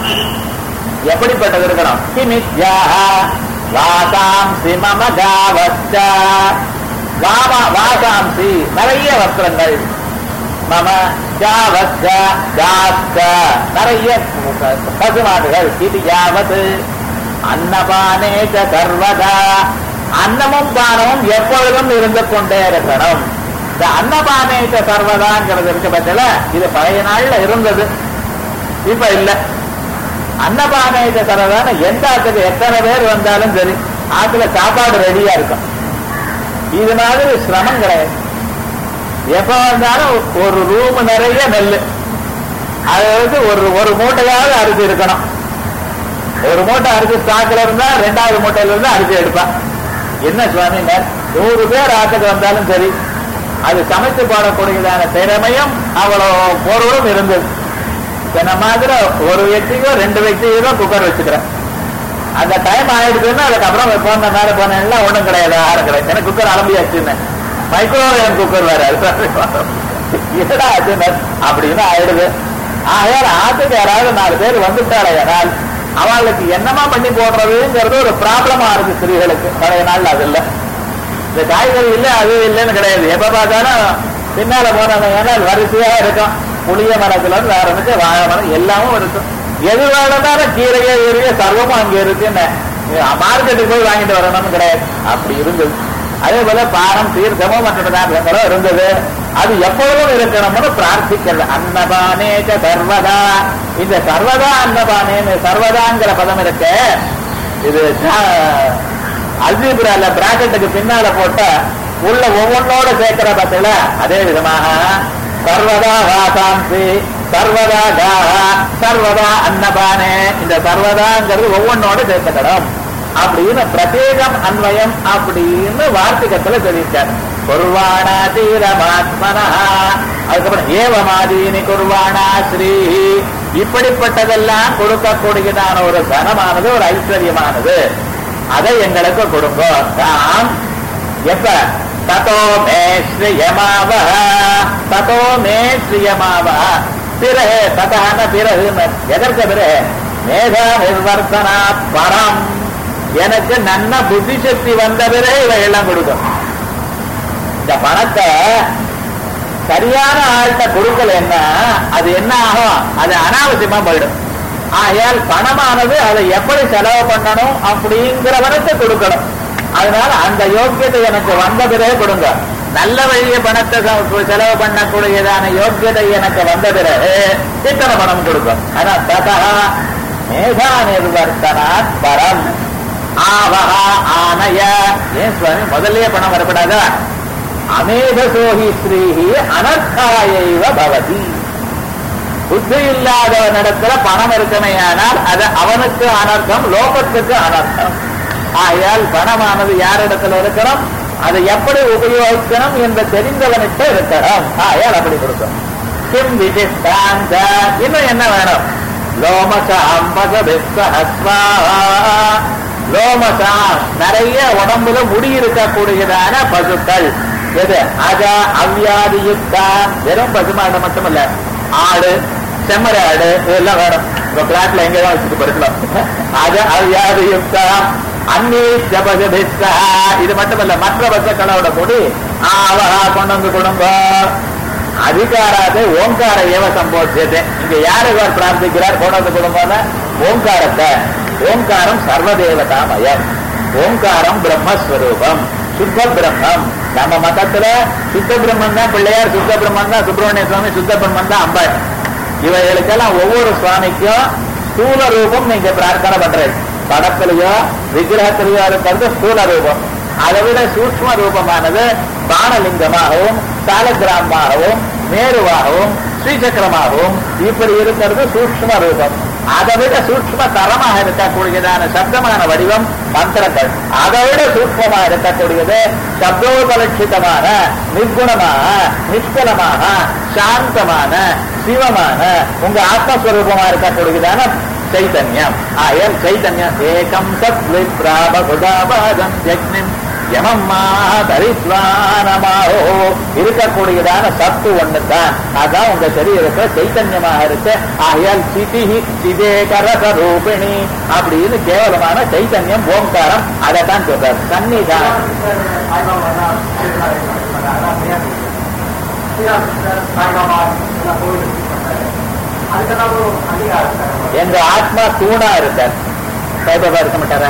எப்படிப்பட்டது இருக்கணும் கிமித்யாக வாசாம்சி மம காவச்ச வாமா வாசாம்சி நிறைய வஸ்திரங்கள் மம ஜாவச்ச ஜாஸ்த நிறைய பசுமாடுகள் இது யாவது அன்னபானேச்ச சர்வதா அன்னமும் பானமும் எப்பொழுதும் இருந்து கொண்டே இருக்கணும் இந்த அன்னபானேச்ச சர்வதாங்கிறது இருக்க பட்சல இது பழைய நாள்ல இருந்தது இப்ப இல்ல அன்னபானேச்ச சர்வதான எந்த ஆத்துக்கு எத்தனை பேர் வந்தாலும் சரி ஆத்துல சாப்பாடு ரெடியா இருக்கும் இது மாதிரி சிரமம் கிடையாது எப்ப வந்தாலும் ஒரு ரூம் நிறைய நெல் அது வந்து ஒரு ஒரு மூட்டையாவது அரிசி இருக்கணும் ஒரு மூட்டை அரிசி ஸ்டாக்ல இருந்தா ரெண்டாவது மூட்டையில இருந்து அரிசி எடுப்பான் என்ன சுவாமி நூறு பேர் ஆட்டுக்கு வந்தாலும் சரி அது சமைத்து போடக்கூடியதான திறமையும் அவ்வளவு பொருளும் இருந்தது என்ன மாதிரி ஒரு వ్యక్తిக்கோ ரெண்டு వ్యక్తిக்கோ குக்கர் வச்சுக்கிறேன் அந்த டைம் ஆயிடுச்சுன்னா அதுக்கப்புறம் போன மேல போனேன்னா ஒண்ணும் கிடையாது ஆறு கிடையாது எனக்கு குக்கர் அலம்பியாச்சுன்னு மைக்ரோவேவ் குக்கர் வேற என்னடா ஆச்சுன்னு அப்படின்னு ஆயிடுது ஆகையால் ஆத்துக்கு யாராவது நாலு பேர் வந்துட்டாலே ஆனால் அவளுக்கு என்னமா பண்ணி போடுறதுங்கிறது ஒரு ப்ராப்ளமா இருக்கு ஸ்திரீகளுக்கு பழைய நாள்ல அது இல்ல இந்த காய்கறி இல்ல அது இல்லைன்னு கிடையாது எப்ப பார்த்தாலும் பின்னால போனவங்க வரிசையா இருக்கும் புளிய மரத்துல இருந்து ஆரம்பிச்சு வாழை மரம் எல்லாமும் இருக்கும் எது வேணும்னாலும் கீரையோ கீரையோ சர்வமும் அங்க இருக்குன்னு மார்க்கெட்டுக்கு போய் வாங்கிட்டு வரணும்னு கிடையாது அப்படி இருந்தது அதே போல பானம் தீர்த்தமோ மற்ற பதார்த்தங்களோ இருந்தது அது எப்பொழுதும் இருக்கணும்னு பிரார்த்திக்கிறது அன்னபானேச்ச சர்வதா இந்த சர்வதா அன்னபானேன்னு சர்வதாங்கிற பதம் இருக்கு இது அல்ஜிபிரால பிராக்கெட்டுக்கு பின்னால போட்ட உள்ள ஒவ்வொன்னோட சேர்க்கிற பத்தில அதே விதமாக சர்வதா வாசாம்சி சர்வதா காஹா சர்வதா அன்னபானே இந்த சர்வதாங்கிறது ஒவ்வொன்னோட சேர்த்துக்கணும் அப்படின்னு பிரத்யேகம் அன்வயம் அப்படின்னு வார்த்திகத்துல சொல்லியிருக்காரு குர்வாணா தீரமாத்மனா அதுக்கப்புறம் ஏவமாதீனி குர்வாணா ஸ்ரீ இப்படிப்பட்டதெல்லாம் கொடுக்கக்கூடியதான ஒரு தனமானது ஒரு ஐஸ்வர்யமானது அதை எங்களுக்கு கொடுங்க தாம் எப்ப ததோ மே ஸ்ரீயமாவ ததோ மே ஸ்ரீயமாவ பிறகு ததான பிறகு எதற்கு பிறகு மேதா நிர்வர்த்தனா பரம் எனக்கு நன்ன புத்தி சக்தி வந்த பிறகு இவையெல்லாம் கொடுக்கும் இந்த பணத்தை சரியான ஆள்கிட்ட கொடுக்கலன்னா அது என்ன ஆகும் அது அனாவசியமா போயிடும் ஆகையால் பணமானது அதை எப்படி செலவு பண்ணணும் அப்படிங்கிறவனுக்கு கொடுக்கணும் அதனால அந்த யோக்கியத்தை எனக்கு வந்த பிறகு கொடுங்க நல்ல வழிய பணத்தை செ- செலவு பண்ணக்கூடியதான யோக்கியதை எனக்கு வந்த பிறகு இத்தனை பணம் கொடுக்கும் ஆனா ததா மேதா நிர்வர்த்தனாத் பரம் ஆவஹா ஆனய ஏன் சுவாமி முதல்லயே பணம் வரப்படாதா அமேதசோஹி ஸ்ரீஹி அனர்த்தாயைவ பவதி புத்தி இல்லாதவனிடத்துல பணம் இருக்குமையானால் அது அவனுக்கு அனர்த்தம் லோகத்துக்கு அனர்த்தம் ஆகையால் பணமானது யாரிடத்துல இருக்கணும் அதை எப்படி உபயோகிக்கணும் என்று தெரிந்தவனிட்ட இருக்கணும் ஆகையால் அப்படி கொடுக்கும் கிம் விசிஷ்டாந்த இன்னும் என்ன வேணும் லோமசாம் பகவிஸ்வஹஸ்வா லோமசாம் நிறைய உடம்புல முடி இருக்கக்கூடியதான பசுக்கள் எது அஜ அவ்யாதியுக்தான் வெறும் பசுமாடு மட்டுமல்ல ஆடு செம்மறி ஆடு இதெல்லாம் வேணும் உங்க பிளாட்ல எங்க தான் வச்சுட்டு போயிருக்கலாம் அஜ அவ்யாதியுக்தான் அன்னி ஜபஜபிஸ்தா இது மட்டுமல்ல மற்ற பசுக்களோட முடி ஆவஹா கொண்டு வந்து கொடுங்க அதிகாராது ஓங்கார ஏவ சம்போத்தியது இங்க யார் இவர் பிரார்த்திக்கிறார் கொண்டு கொடுங்கன்னு ஓங்காரத்தை ஓங்காரம் சர்வதேவதாமயம் ஓங்காரம் பிரம்மஸ்வரூபம் சுத்த பிரம்மம் நம்ம மதத்துல சுத்த பிரம்மன் தான் பிள்ளையார் சுத்த பிரம்மன் தான் சுப்பிரமணிய சுவாமி சுத்த பிரம்மன் தான் அம்பாள் இவைகளுக்கெல்லாம் ஒவ்வொரு சுவாமிக்கும் ஸ்தூல ரூபம் நீங்க பிரார்த்தனை பண்றீங்க படத்திலேயோ விக்கிரகத்திலேயோ இருக்கிறது ஸ்தூல ரூபம் அதை விட சூக்ம ரூபமானது பானலிங்கமாகவும் சாலகிராமமாகவும் மேருவாகவும் ஸ்ரீசக்கரமாகவும் இப்படி இருக்கிறது சூக்ம ரூபம் அதை விட சூக்ம தரமாக இருக்கக்கூடியதான சப்தமான வடிவம் மந்திரங்கள் அதை விட சூக்மமா இருக்கக்கூடியது சப்தோபலட்சிதமான நிர்குணமாக நிஷ்கலமாக சாந்தமான சிவமான உங்க ஆத்மஸ்வரூபமா இருக்கக்கூடியதான చైతన్యం అయం చైతన్యం ఏకం సత్ విప్రాబుదాబాదం యజ్ఞం யமம் தரித்வானமாஹோ இருக்கக்கூடியதான சத்து ஒண்ணுதான் அதான் உங்க சரீரத்தை சைத்தன்யமாக இருக்கு ஆகையால் சிதிஹி சிதேகரச ரூபிணி அப்படின்னு கேவலமான சைத்தன்யம் ஓங்காரம் அதைத்தான் சொல்றார் சன்னிதான் எங்க ஆத்மா தூணா இருக்கார் சாய்பாபா இருக்க மாட்டாரா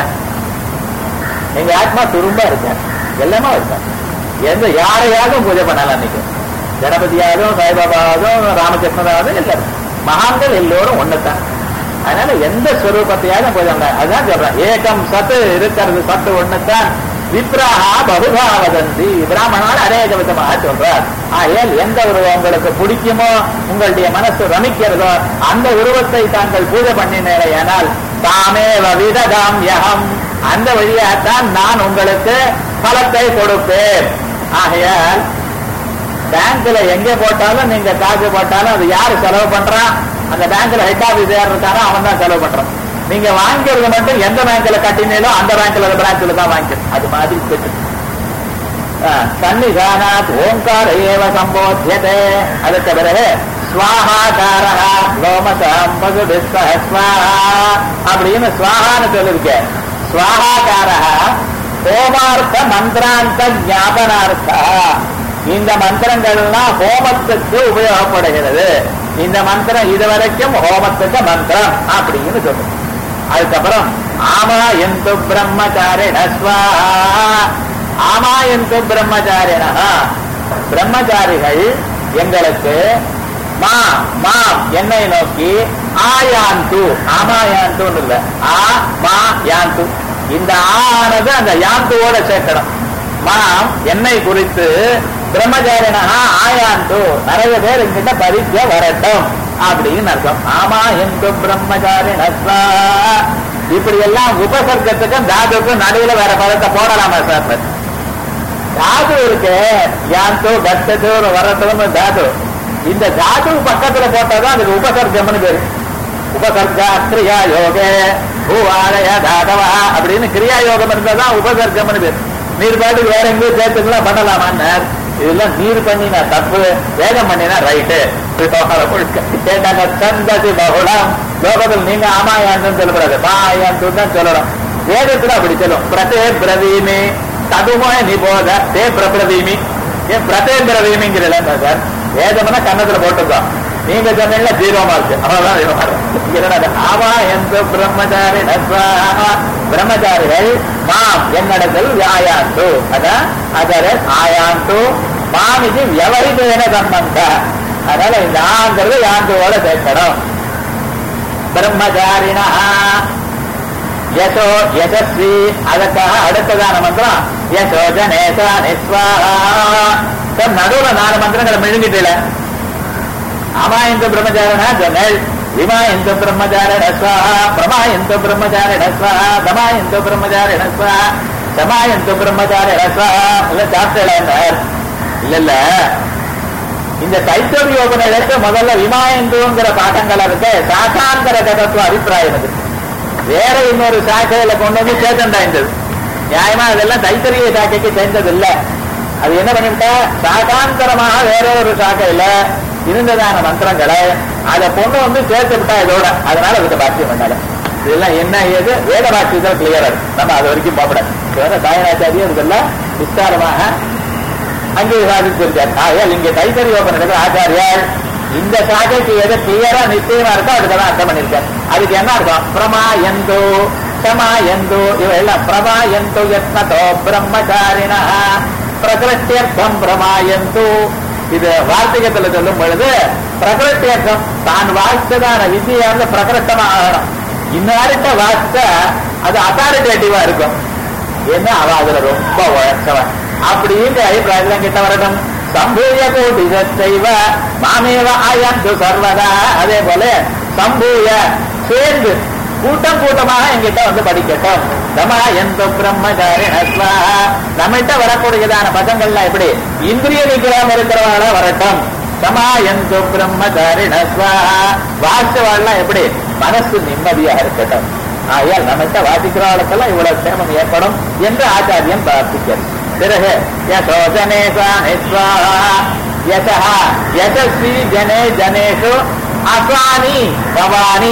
எங்க ஆத்மா துரும்பா இருக்கார் எல்லாமே இருக்கார் எந்த யாரையாவது பூஜை பண்ணலாம் அன்னைக்கு கணபதியாகவும் சாய்பாபாவும் ராமகிருஷ்ணராகவும் எல்லாரும் மகான்கள் எல்லோரும் ஒண்ணுதான் அதனால எந்த ஸ்வரூபத்தையாவது பூஜை பண்ணலாம் அதுதான் சொல்றேன் ஏகம் சத்து இருக்கிறது சத்து ஒண்ணுதான் விப்ராஹா பகுதா வதந்தி பிராமணால் அநேக விதமாக சொல்றார் ஆகையால் எந்த உருவம் உங்களுக்கு பிடிக்குமோ உங்களுடைய மனசு ரமிக்கிறதோ அந்த உருவத்தை தாங்கள் பூஜை பண்ணினேனால் தாமே விதகாம் யகம் அந்த வழியாகத்தான் நான் உங்களுக்கு பலத்தை கொடுப்பேன் ஆகையால் பேங்க்ல எங்க போட்டாலும் நீங்க காசு போட்டாலும் அது யாரு செலவு பண்றான் அந்த பேங்க்ல ஹெட் ஆபீஸ் யார் இருக்காரோ அவன் தான் செலவு பண்றான் நீங்க வாங்கிறது மட்டும் எந்த பேங்க்ல கட்டினீங்களோ அந்த பேங்க்ல பிரான்ச்ல தான் வாங்கிக்கணும் அது மாதிரி போச்சு சன்னிதானாத் ஓங்கார ஏவ சம்போத்தியதே அதுக்கு பிறகு ஸ்வாஹாகாரா லோமசாம் பகுதிஸ்வஹ ஸ்வாஹா அப்படின்னு ஸ்வாஹான்னு சொல்லிருக்கேன் ஸ்வாஹாகாரா ஹோமார்த்த மந்திராந்த ஞாபனார்த்தா இந்த மந்திரங்கள்லாம் ஹோமத்துக்கு உபயோகப்படுகிறது இந்த மந்திரம் இதுவரைக்கும் ஹோமத்துக்கு மந்திரம் அப்படின்னு சொல்லுது அதுக்கப்புறம் ஆமா எந்து பிரம்மச்சாரிண ஸ்வாஹா ஆமா எந்து பிரம்மச்சாரிண பிரம்மச்சாரிகள் எங்களுக்கு மா மா என்னை நோக்கி ஆயாந்து ஆமாயாந்து இல்ல ஆ மா யாந்து இந்த ஆனது அந்த யாந்துவோட சேர்க்கணும் மாம் என்னை குறித்து பிரம்மச்சாரினா ஆயாந்து நிறைய பேர் என்கிட்ட பரிச்ச வரட்டும் அப்படின்னு அர்த்தம் ஆமா எந்த பிரம்மச்சாரிண இப்படி எல்லாம் உபசர்க்கத்துக்கும் தாதுக்கும் நடுவில் வேற பதத்தை போடலாமா சார் தாது இருக்கு யாந்தோ கட்டது வரட்டும்னு தாது இந்த தாது பக்கத்துல போட்டாதான் அதுக்கு உபசர்க்கம்னு பேரு உபசர்கா கிரியா யோக பூவாலய தாதவா அப்படின்னு கிரியா யோகம் இருந்தாதான் உபசர்க்கம்னு பேரு நீர் பாட்டுக்கு வேற எங்கேயும் சேர்த்துக்கலாம் பண்ணலாமான்னார் இதெல்லாம் நீர் பண்ணினா தப்பு வேகம் பண்ணினா ரைட்டு கேட்டாங்க சந்ததி பகுடம் லோகத்தில் நீங்க ஆமாயான்னு சொல்லக்கூடாது மாயான்னு தான் சொல்லணும் வேதத்துல அப்படி சொல்லும் பிரதே பிரவீமி ததுமோய நிபோத தே பிரபிரவீமி ஏன் பிரதே பிரவீமிங்கிறல சார் வேதம்னா கன்னத்துல போட்டுக்கோம் நீங்க சொன்னீங்களா ஜீரோ மார்க் அவ்வளவுதான் ஜீரோ மார்க் என்னடா ஆமா எந்த பிரம்மச்சாரி நஸ்வாஹா. பிரம்மச்சாரிகள் மாம் என்னிடத்தில் வியாயாண்டு அதான் அதர ஆயாண்டு மாம் இது வியவரிதேன சம்பந்த அதனால இந்த ஆங்கிறது யாண்டுவோட சேர்க்கணும் பிரம்மச்சாரினா யசோ யசஸ்வி அதற்காக அடுத்ததான மந்திரம் யசோ ஜனேசா நிஸ்வாஹா நடுவுல நாலு மந்திரங்களை மிழுங்கிட்டுல அமாயந்த பிரம்மச்சாரணா ஜனல் விமாயந்த பிரம்மச்சாரண ஸ்வாஹா பிரமாயந்த பிரம்மச்சாரண ஸ்வாஹா தமாயந்த பிரம்மச்சாரண ஸ்வாஹா சமாயந்த பிரம்மச்சாரண ஸ்வாஹா இல்ல சாப்பிட்டல இல்ல இல்ல இந்த தைத்தோபிய உபநிடத்து முதல்ல விமாயந்துங்கிற பாடங்கள் இருக்கு சாகாந்திர தத்துவ அபிப்பிராயம் இது வேற இன்னொரு சாக்கையில கொண்டு வந்து சேத்தண்டாய்ந்தது நியாயமா அதெல்லாம் தைத்தரிய சாக்கைக்கு சேர்ந்தது இல்ல அது என்ன பண்ணிவிட்டா சாகாந்தரமாக வேற ஒரு சாக்கையில இருந்ததான மந்திரங்களை அதை கொண்டு வந்து சேர்த்து விட்டா இதோட அதனால அதுக்கு பாக்கியம் பண்ணால இதெல்லாம் என்ன ஏது வேத பாக்கியத்தில் கிளியரா இருக்கு நம்ம அது வரைக்கும் போகப்படாது சாயனாச்சாரியம் இதெல்லாம் விஸ்தாரமாக அங்கே சாதிச்சிருக்கார் ஆகையால் இங்க தைத்தரியோபன் நடக்கிற ஆச்சாரியார் இந்த சாகைக்கு எது கிளியரா நிச்சயமா இருக்கோ அதுக்கு தான் அர்த்தம் பண்ணிருக்கார் அதுக்கு என்ன அர்த்தம் பிரமா எந்தோ சமா எந்தோ இவ எல்லாம் பிரமா எந்தோ யத்னதோ பிரம்மச்சாரிணா பிரகிருத்தியர்த்தம் பிரமாயந்து இது வார்த்திகத்துல சொல்லும் பொழுது பிரகிருத்தியர்த்தம் தான் வாசித்ததான வித்தியாந்த பிரகிருத்தமா ஆகணும் இன்னார்கிட்ட வாசித்த அது அத்தாரிட்டேட்டிவா இருக்கும் ஏன்னா அவ அதுல ரொம்ப உழைச்சவன் அப்படின்ற அபிப்பிராயத்தில் கிட்ட வரட்டும் சம்பூய கோடி செய்வ மாமேவ ஆயந்து சர்வதா அதே போல சம்பூய சேர்ந்து கூட்டம் கூட்டமாக எங்கிட்ட வந்து படிக்கட்டும் தமா எந்த பிரம்மச்சாரி நம்மகிட்ட வரக்கூடியதான பதங்கள்லாம் எப்படி இந்திரிய நிகிரம் இருக்கிறவங்கள வரட்டும் சமா எந்த பிரம்மச்சாரி வாசவாள்லாம் எப்படி மனசு நிம்மதியாக இருக்கட்டும் ஆகையால் நம்மகிட்ட வாசிக்கிறவர்களுக்கெல்லாம் இவ்வளவு சேமம் ஏற்படும் என்று ஆச்சாரியன் பிரார்த்திக்கிறது பிறகு யசோஜனேசா யசா யசஸ்வி ஜனே ஜனேஷு அசானி பவானி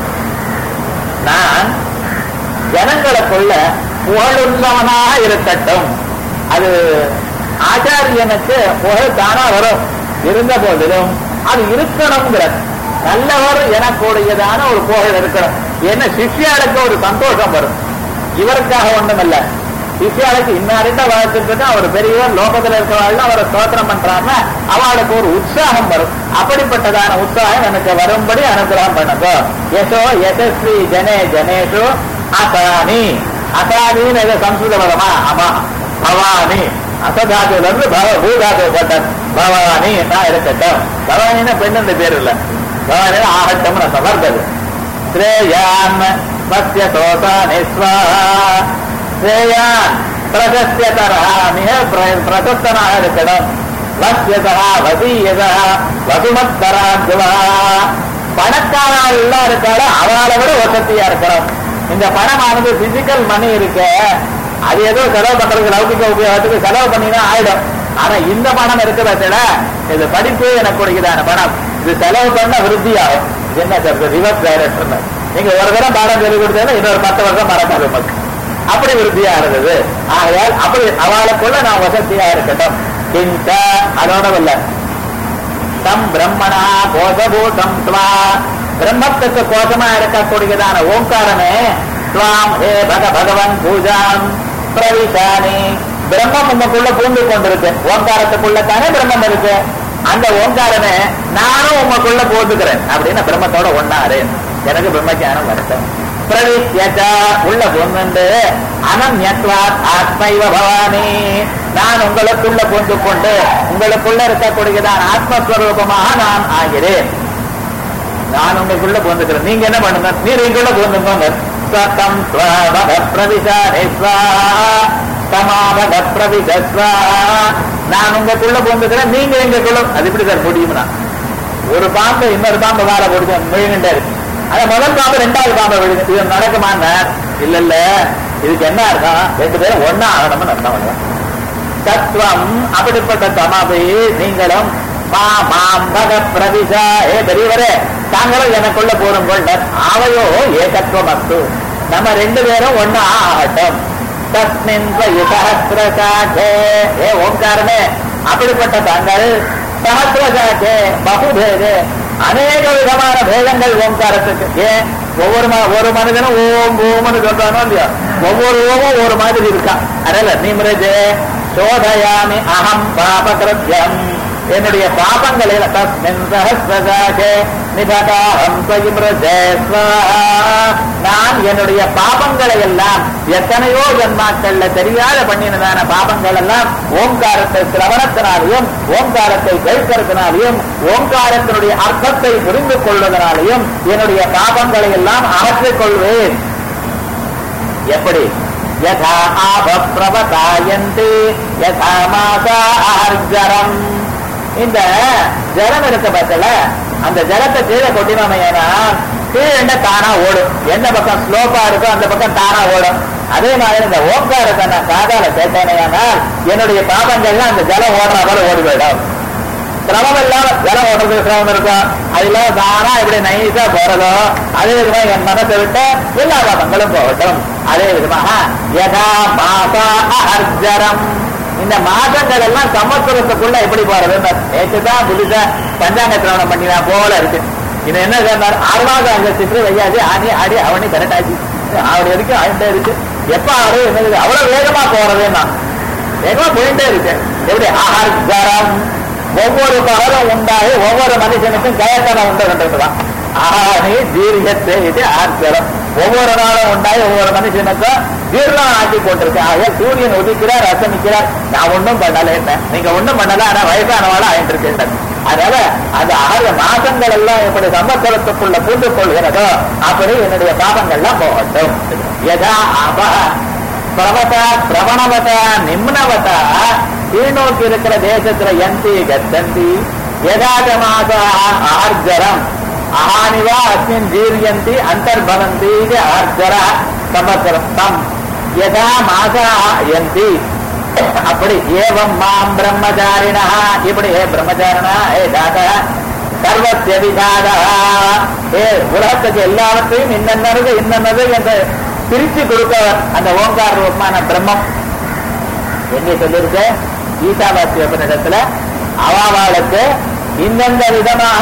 நான் ஜனங்களுக்குள்ள புகழுள்ளவனாக இருக்கட்டும் அது ஆச்சாரியனுக்கு புகழ் தானா வரும் இருந்த போதிலும் அது இருக்கணுங்கிற நல்லவர் எனக்கூடியதான ஒரு புகழ் இருக்கணும் என்ன சிஷ்யாளுக்கு ஒரு சந்தோஷம் வரும் இவருக்காக ஒண்ணுமில்ல சிஷ்யாளுக்கு இன்னாரிட்ட வளர்த்துட்டு அவர் பெரியவர் லோகத்தில் இருக்கிறவர்கள் அவரை ஸ்தோத்திரம் பண்றாங்க அவளுக்கு ஒரு உற்சாகம் வரும் அப்படிப்பட்டதான உற்சாகம் எனக்கு வரும்படி அனுகிரகம் பண்ணுங்க யசோ யசஸ்வி ஜனே ஜனேஷு அசானி அசானின்னு ஏதோ சம்ஸ்கிருத பதமா ஆமா பவானி அசதாதுல இருந்து பவ பூதாது போட்டார் பவானி தான் இருக்கட்டும் பவானின்னா பெண்ணு பேர் இல்ல பவானி ஆகட்டும் சமர்த்தது ஸ்ரேயான் மத்திய தோசானி ஸ்வாஹா ஸ்ரேயான் பிரசஸ்யதரா மிக பிர- பிரசஸ்தனாக இருக்கணும் வசியதா வசீயதா வசுமத்தரா துவா பணக்காரர்கள் எல்லாம் இருக்காளோ அவளை விட வசதியா இருக்கணும் இந்த பணமானது பிசிக்கல் மணி இருக்கு அது ஏதோ செலவு பண்றதுக்கு லௌகிக உபயோகத்துக்கு செலவு பண்ணினா ஆயிடும் ஆனா இந்த பணம் இருக்கிறதுல இது படிப்பு எனக்கு கொடுக்குதான பணம் இது செலவு பண்ண விருத்தி ஆகும் இது என்ன சார் ரிவர்ஸ் டைரக்ஷன் நீங்க ஒரு தரம் பாடம் சொல்லி கொடுத்தா இன்னொரு பத்து வருஷம் மறக்காது நமக்கு அப்படி விருத்தியா இருந்தது ஆகையால் அப்படி அவளுக்குள்ள நான் வசதியா இருக்கட்டும் கிஞ்ச அதோட இல்லை தம் பிரம்மணா கோஷபூதம் துவா பிரம்மத்துக்கு கோஷமா இருக்கக்கூடியதான ஓங்காரமே துவாம் ஹே பக பகவன் பூஜாம் பிரவிசானி பிரம்மம் உங்களுக்குள்ள பூந்து கொண்டிருக்கு ஓங்காரத்துக்குள்ள தானே பிரம்மம் இருக்கு அந்த ஓங்காரமே நானும் உங்களுக்குள்ள போட்டுக்கிறேன் அப்படின்னு பிரம்மத்தோட ஒன்னாரு எனக்கு பிரம்ம ஞானம் வரட்டும் பிரவித்யச்ச உள்ள பொண்ணு அனன்யத்வாத் ஆத்மைவ பவானி நான் உங்களுக்குள்ள புரிந்து கொண்டு உங்களுக்குள்ள இருக்கக்கூடியதான் ஆத்மஸ்வரூபமாக நான் ஆகிறேன் நான் உங்களுக்குள்ள புரிந்துக்கிறேன் நீங்க என்ன பண்ணுங்க நீர் எங்குள்ள புரிந்துக்கோங்க ஸ்வதம் ஸ்வபத பிரவிசாரே சமாபத பிரவிசஸ்வா நான் உங்களுக்குள்ள புரிந்துக்கிறேன் நீங்க எங்களுக்குள்ள அது எப்படி சார் முடியும்னா ஒரு பாம்பு இன்னொரு பாம்பு வாழ போடுது விழுகிட்டே இருக்கு அந்த முதல் பாம்பு ரெண்டாவது பாம்பை விழுது இது நடக்குமாங்க இல்ல இல்ல இதுக்கு என்ன அர்த்தம் ரெண்டு பேரும் ஒன்னா ஆகணும்னு அர்த்தம் அவ்வளவுதான். தத்துவம் அப்படிப்பட்ட தமாபி நீங்களும் மா மாம் பக பிரதிசா ஏ பெரியவரே தாங்களும் எனக்குள்ள போருங்கள் ஆவையோ ஏகத்துவம் அஸ்து நம்ம ரெண்டு பேரும் ஒன்னா ஆகட்டும் தஸ்மின் சஹசிரசாகே ஏ ஓங்காரமே அப்படிப்பட்ட தாங்கள் சஹசிரசாகே பகுபேதே அநேக விதமான பேதங்கள் ஓங்காரத்துக்கு ஏன் ஒவ்வொரு ம- ஒரு மனிதனும் ஓம் ஓம்னு சொல்றானோ இல்லையா ஒவ்வொரு ஓமும் ஒரு மாதிரி இருக்கான் அதனால நிமிரஜே சோதயாமி அகம் பாபகிருத்யம் என்னுடைய பாபங்களை தஸ்மின் சஹசிரசாகே நிபகாஹம் சயிம்ரஜே ஸ்வாஹா. நான் என்னுடைய பாபங்களை எல்லாம் எத்தனையோ ஜன்மாக்கள்ல தெரியாத பண்ணினதான பாபங்கள் எல்லாம் ஓங்காரத்தை சிரவணத்தினாலையும் ஓங்காரத்தை கேட்கறதுனாலையும் ஓங்காரத்தினுடைய அர்த்தத்தை புரிந்து கொள்வதனாலையும் என்னுடைய பாபங்களை எல்லாம் அகற்றிக் கொள்வேன் எப்படி யதா ஆப பிரபதாயந்தி யதா மாசா அர்ஜரம் இந்த ஜலம் இருக்க பக்கத்துல அந்த ஜலத்தை கீழே கொட்டினோமையானா கீழே தானா ஓடும் எந்த பக்கம் ஸ்லோப்பா இருக்கோ அந்த பக்கம் தானா ஓடும் அதே மாதிரி இந்த ஓங்காரத்தை நான் காதால கேட்டேனையானால் என்னுடைய பாபங்கள்லாம் அந்த ஜலம் ஓடுற போல ஓடி போயிடும் சிரமம் இல்லாம ஜலம் ஓடுறதுக்கு சிரமம் இருக்கும் அது இல்லாம தானா இப்படி நைஸா போறதோ அதே விதமா என் மனசை விட்டு எல்லா பாபங்களும் போகட்டும் அதே விதமாக யதா மாசா அர்ஜரம் இந்த மாசங்கள் எல்லாம் சமத்துவத்துக்குள்ள எப்படி போறது நேற்றுதான் புதுசா பஞ்சாங்க சிரவணம் பண்ணினா போல இருக்கு இது என்ன சொன்னார் ஆறு மாதம் அங்க சிற்று வையாது ஆடி ஆடி அவனி கரெக்ட் ஆச்சு அவன் வரைக்கும் ஆயிட்டே இருக்கு எப்ப ஆறு என்னது அவ்வளவு வேகமா போறதுன்னா வேகமா போயிட்டே இருக்கு எப்படி ஆஹாரம் ஒவ்வொரு பகலும் உண்டாகி ஒவ்வொரு மனுஷனுக்கும் கயத்தனம் உண்டு கொண்டிருக்கிறான் ஆஹாரி தீர்க்கத்தை இது ஆர்ச்சரம் ஒவ்வொரு நாளும் உண்டாகி ஒவ்வொரு மனுஷனுக்கும் ஜீர்ணம் ஆக்கி போட்டிருக்கு ஆக சூரியன் உதிக்கிறார் அசமிக்கிறார் நான் ஒண்ணும் பண்ணல என்ன நீங்க ஒண்ணும் பண்ணல ஆனா வயசானவாளா ஆயிட்டு இருக்கேன் அதனால அந்த ஆறு மாசங்கள் எல்லாம் எப்படி சம்பத்தலத்துக்குள்ள பூண்டு கொள்கிறதோ அப்படி என்னுடைய பாபங்கள்லாம் போகட்டும் எதா அப பிரவத பிரவணவத நிம்னவத கீழ்நோக்கி இருக்கிற தேசத்துல எந்தி கத்தந்தி யதாஜமாச ஆர்ஜரம் அஹானிவா அஸ்மின் ஜீரியந்தி அந்தர்பவந்தி இது ஆர்ஜர சம்பத்ரம் தம் யதா மாசா யந்தி அப்படி ஏவம் மாம் பிரம்மச்சாரிணா இப்படி ஏ பிரம்மச்சாரிணா ஏ தாதா சர்வத்திய விகாதா ஏ உலகத்துக்கு எல்லாவற்றையும் இன்னன்னது இன்னன்னது என்று பிரித்து கொடுப்பவர் அந்த ஓங்கார ரூபமான பிரம்மம் எங்கே சொல்லிருக்க கீதாவாசிய உபநிடத்துல அவாவாளுக்கு இந்தந்த விதமாக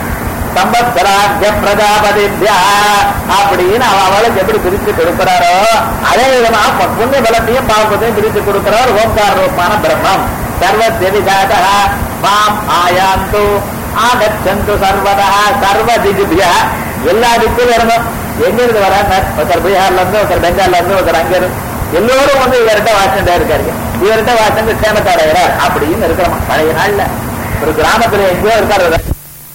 சம்பத்ராஜ்ய பிரஜாபதித்யா அப்படின்னு அவளுக்கு எப்படி பிரித்து கொடுக்கிறாரோ அதே விதமாக புண்ணிய பலத்தையும் பாவத்தையும் பிரித்து கொடுக்கிறார் ஓங்கார ரூபமான பிரம்மம் சர்வத்யவிகாத மாம் ஆயாந்து ஆகச்சந்து சர்வதா சர்வ திஜிபியா எல்லா திக்கும் வரணும் எங்க இருந்து வர ஒருத்தர் பீகார்ல இருந்து ஒருத்தர் பெங்கால்ல இருந்து ஒருத்தர் அங்க இருந்து எல்லோரும் வந்து இவர்கிட்ட வாசண்டா இருக்காரு இவர்கிட்ட வாசந்து சேமத்தடைகிறார் அப்படின்னு இருக்கிறோம் பழைய நாள்ல ஒரு கிராமத்துல எங்கேயோ இருக்காரு ஒரு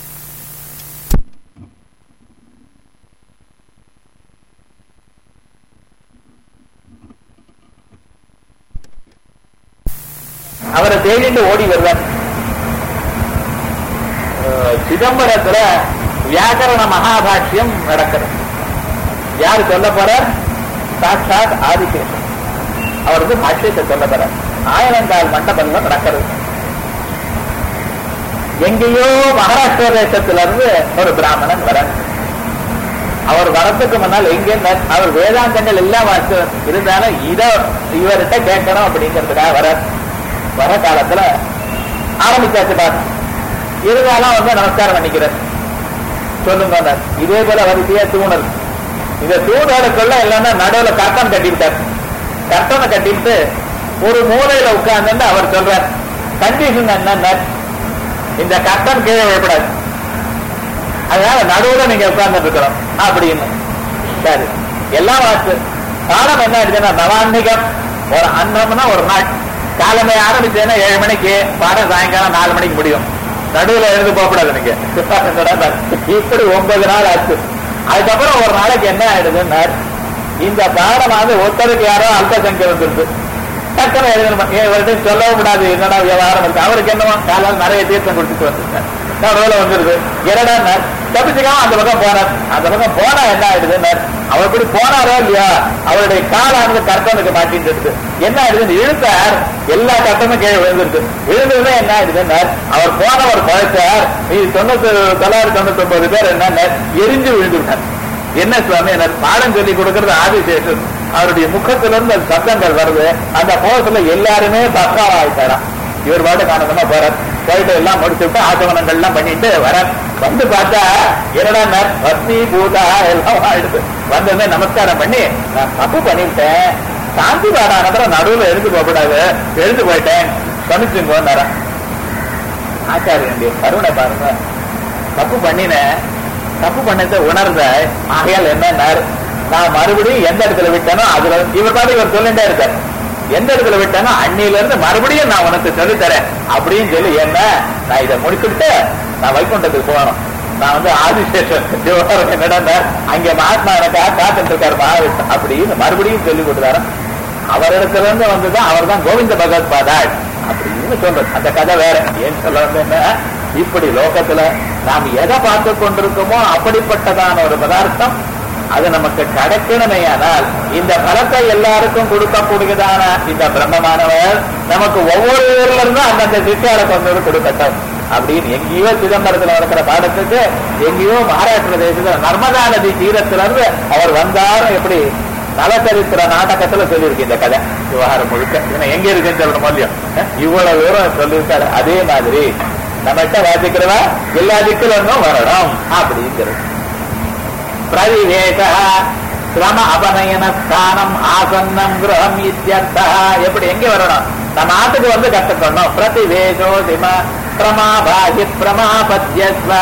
அவரை தேடிட்டு ஓடி வருவார் அஹ் சிதம்பரத்துல வியாக்கரண மகாபாஷ்யம் நடக்கிறது யாரு சொல்ல போறார் சாட்சாத் ஆதிசேஷன் அவர் வந்து பாஷ்யத்தை சொல்ல போறார் ஆயிரங்கால் மண்டபம்ல நடக்கிறது எங்கேயோ மகாராஷ்டிர தேசத்துல இருந்து ஒரு பிராமணன் வர அவர் வரத்துக்கு முன்னால் எங்க அவர் வேதாந்தங்கள் எல்லாம் வாசித்து இருந்தாலும் இத இவர்கிட்ட கேட்கணும் அப்படிங்கிறதுக்காக வர வர காலத்துல ஆரம்பிச்சாச்சு பாரு இருந்தாலும் வந்து நமஸ்காரம் பண்ணிக்கிறார் சொல்லுங்க அண்ணா. இதே போல வரிசையா தூணல் இந்த தூணலுக்குள்ள இல்லைன்னா நடுவுல கட்டம் கட்டிவிட்டார் கட்டனை கட்டிட்டு ஒரு மூலையில உட்கார்ந்து அவர் சொல்றார் கண்டிஷன் என்ன இந்த கட்டம் கீழே விழப்படாது அதனால நடுவுல நீங்க உட்கார்ந்து இருக்கணும் அப்படின்னு சரி எல்லாம் வாக்கு காலம் என்ன ஆயிடுச்சுன்னா நவாந்திகம் ஒரு அன்னம்னா ஒரு நாள் காலமே ஆரம்பிச்சேன்னா ஏழு மணிக்கு பாடம் சாயங்காலம் நாலு மணிக்கு முடியும் நடுவுல எழுந்து போகக்கூடாது நீங்க இப்படி ஒன்பது நாள் ஆச்சு அதுக்கப்புறம் ஒரு நாளைக்கு என்ன ஆயிடுதுன்னா இந்த பாடமாவது ஒருத்தருக்கு யாரோ அல்ப சங்கை வந்துருக்கு டக்குனு எழுதணும் இவர்கிட்ட சொல்லவும் கூடாது என்னடா விவகாரம் இருக்கு அவருக்கு என்னவோ காலால் நிறைய தீர்த்தம் கொடுத்துட்டு வந்திருக்காரு நடுவில் வந்துருது என்னடா தப்பிச்சுக்காம அந்த பக்கம் போனார் அந்த பக்கம் போனா என்ன ஆயிடுதுன்னு அவர் இப்படி போனாரோ இல்லையா அவருடைய காலானது கர்த்தனுக்கு மாட்டிட்டு இருக்கு என்ன ஆயிடுதுன்னு இழுத்தார் எல்லா கட்டமும் கீழே விழுந்துருக்கு விழுந்ததுமே என்ன ஆயிடுதுன்னு அவர் போனவர் பழைச்சார் நீ தொண்ணூத்தி தொள்ளாயிரத்தி தொண்ணூத்தி ஒன்பது பேர் என்ன எரிஞ்சு விழுந்துட்டார் என்ன சுவாமி என்ன பாடம் சொல்லி கொடுக்கறது ஆதிசேஷன் அவருடைய முகத்துல இருந்து அந்த சத்தங்கள் வருது அந்த போகத்துல எல்லாருமே பக்காவா ஆயிட்டாராம் இவர் பாட்டு காரணமா போறார் போயிட்டு எல்லாம் முடிச்சுட்டு ஆசமனங்கள் எல்லாம் பண்ணிட்டு வர வந்து பார்த்தா என்னடா பத்னி பூதா எல்லாம் ஆயிடுது வந்ததுமே நமஸ்காரம் பண்ணி நான் தப்பு பண்ணிவிட்டேன் சாந்தி பாடானப்புறம் நடுவில் எழுந்து போகக்கூடாது எழுந்து போயிட்டேன் சமிச்சுங்கோன்னாரா ஆச்சாரியனுடைய கருணை பாருங்க தப்பு பண்ணினேன் தப்பு பண்ணதை உணர்ந்த ஆகையால் என்ன நான் மறுபடியும் எந்த இடத்துல விட்டேனோ அதுல இவர் பாட்டு இவர் சொல்லிட்டே இருக்கார் எந்த இடத்துல விட்டேனோ அன்னில இருந்து மறுபடியும் நான் உனக்கு சொல்லித் தரேன் அப்படின்னு சொல்லி என்ன நான் இதை முடிச்சுட்டு நான் வைகுண்டத்துக்கு போகணும் நான் வந்து ஆதிசேஷன் சிவகாரம் என்னடா அங்க மகாத்மா எனக்காக காத்துட்டு இருக்காரு மகாவிஷ்ணு அப்படின்னு மறுபடியும் சொல்லி கொடுத்தாரு அவரிடத்துல இருந்து வந்துதான் அவர் தான் கோவிந்த பகவத் பாதாள் அப்படின்னு சொல்றது அந்த கதை வேற ஏன் சொல்ல வந்து என்ன இப்படி லோகத்துல நாம் எதை பார்த்து கொண்டிருக்கோமோ அப்படிப்பட்டதான ஒரு பதார்த்தம் அது நமக்கு கிடைக்கணுமே ஆனால் இந்த பலத்தை எல்லாருக்கும் கொடுக்கக்கூடியதான இந்த பிரம்மமானவர் நமக்கு ஒவ்வொரு ஊர்ல இருந்தும் அந்தந்த சிஷ்யால கொண்டு வந்து கொடுக்கட்டும் அப்படின்னு எங்கேயோ சிதம்பரத்துல நடக்கிற பாடத்துக்கு எங்கேயோ மகாராஷ்டிர தேசத்துல நர்மதா நதி தீரத்துல இருந்து அவர் வந்தாரும் எப்படி நலச்சரித்திர நாடகத்துல சொல்லியிருக்கு இந்த கதை விவகாரம் முழுக்க ஏன்னா எங்க இருக்குன்னு சொல்லணும் இல்லையோ இவ்வளவு தூரம் சொல்லியிருக்காரு அதே மாதிரி நம்மகிட்ட வாசிக்கிறவா எல்லா திக்குல இருந்தும் வரணும் அப்படிங்கிறது பிரவிவேக சிரம அபநயன ஸ்தானம் ஆசன்னம் கிரகம் இத்தியர்த்தா எப்படி எங்க வரணும் நம்ம ஆட்டுக்கு வந்து கத்துக்கணும் பிரதிவேஷோ சிம பிரமாபாகி பிரமாபத்யஸ்வா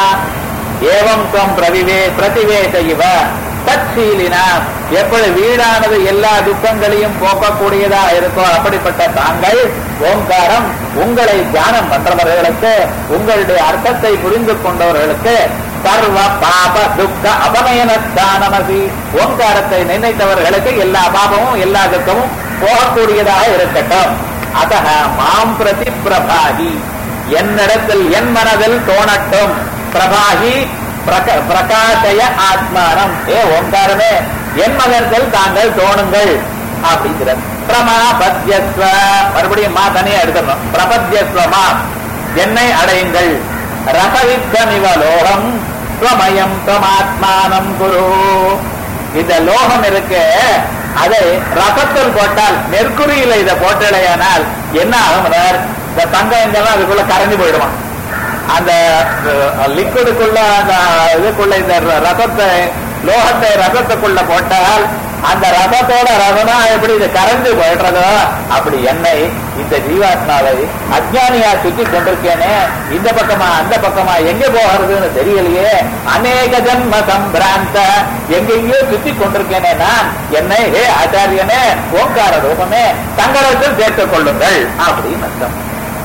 ஏவம் துவம் பிரவிவே பிரதிவேஷ இவ தற்சீலினா எப்படி வீடானது எல்லா துக்கங்களையும் போக்கக்கூடியதா இருக்கோ அப்படிப்பட்ட தாங்கள் ஓங்காரம் உங்களை தியானம் பண்றவர்களுக்கு உங்களுடைய அர்த்தத்தை புரிந்து கொண்டவர்களுக்கு சர்வ பாப துக்க அபநயனத்தானமசி ஓங்காரத்தை நினைத்தவர்களுக்கு எல்லா பாபமும் எல்லா துக்கமும் போகக்கூடியதாக இருக்கட்டும் அத மாம் பிரதி பிரபாகி என்னிடத்தில் என் மனதில் தோணட்டும் பிரபாகி பிரக- பிரகாசய ஆத்மானம் ஏ ஓங்காரமே என் மகன்கள் தாங்கள் தோணுங்கள் அப்படிங்கிறார் பிரமாபத்யஸ்வ மறுபடியும் மா தனியா எடுக்கணும் பிரபத்யஸ்வ மா என்னை அடையுங்கள் ரசவித்தமிவ லோகம் ஸ்வமயம் துவமாத்மானம் குரு இந்த லோகம் இருக்கு அதை ரசத்தில் போட்டால் நெற்குறியில இதை போட்டடையானால் என்ன ஆகும் இந்த தங்கம் இதெல்லாம் அதுக்குள்ள கரைஞ்சு போயிடுவான் அந்த லிக்விடுக்குள்ள அந்த இதுக்குள்ள இந்த ர- ரசத்தை லோகத்தை ரசத்துக்குள்ள போட்டால் அந்த ரசத்தோட ரசனா எப்படி இது கரைஞ்சு போயிடுறதோ அப்படி என்னை இந்த ஜீவாத்மாவை அஜ்ஞானியா சுத்தி கொண்டிருக்கேனே இந்த பக்கமா அந்த பக்கமா எங்க போகிறதுன்னு தெரியலையே அநேக ஜன்ம சம்பிராந்த எங்கெங்கயோ சுத்தி கொண்டிருக்கேனே நான் என்னை ஹே ஆச்சாரியனே ஓங்கார ரூபமே தங்களுக்கு சேர்த்துக் கொள்ளுங்கள் அப்படின்னு அர்த்தம்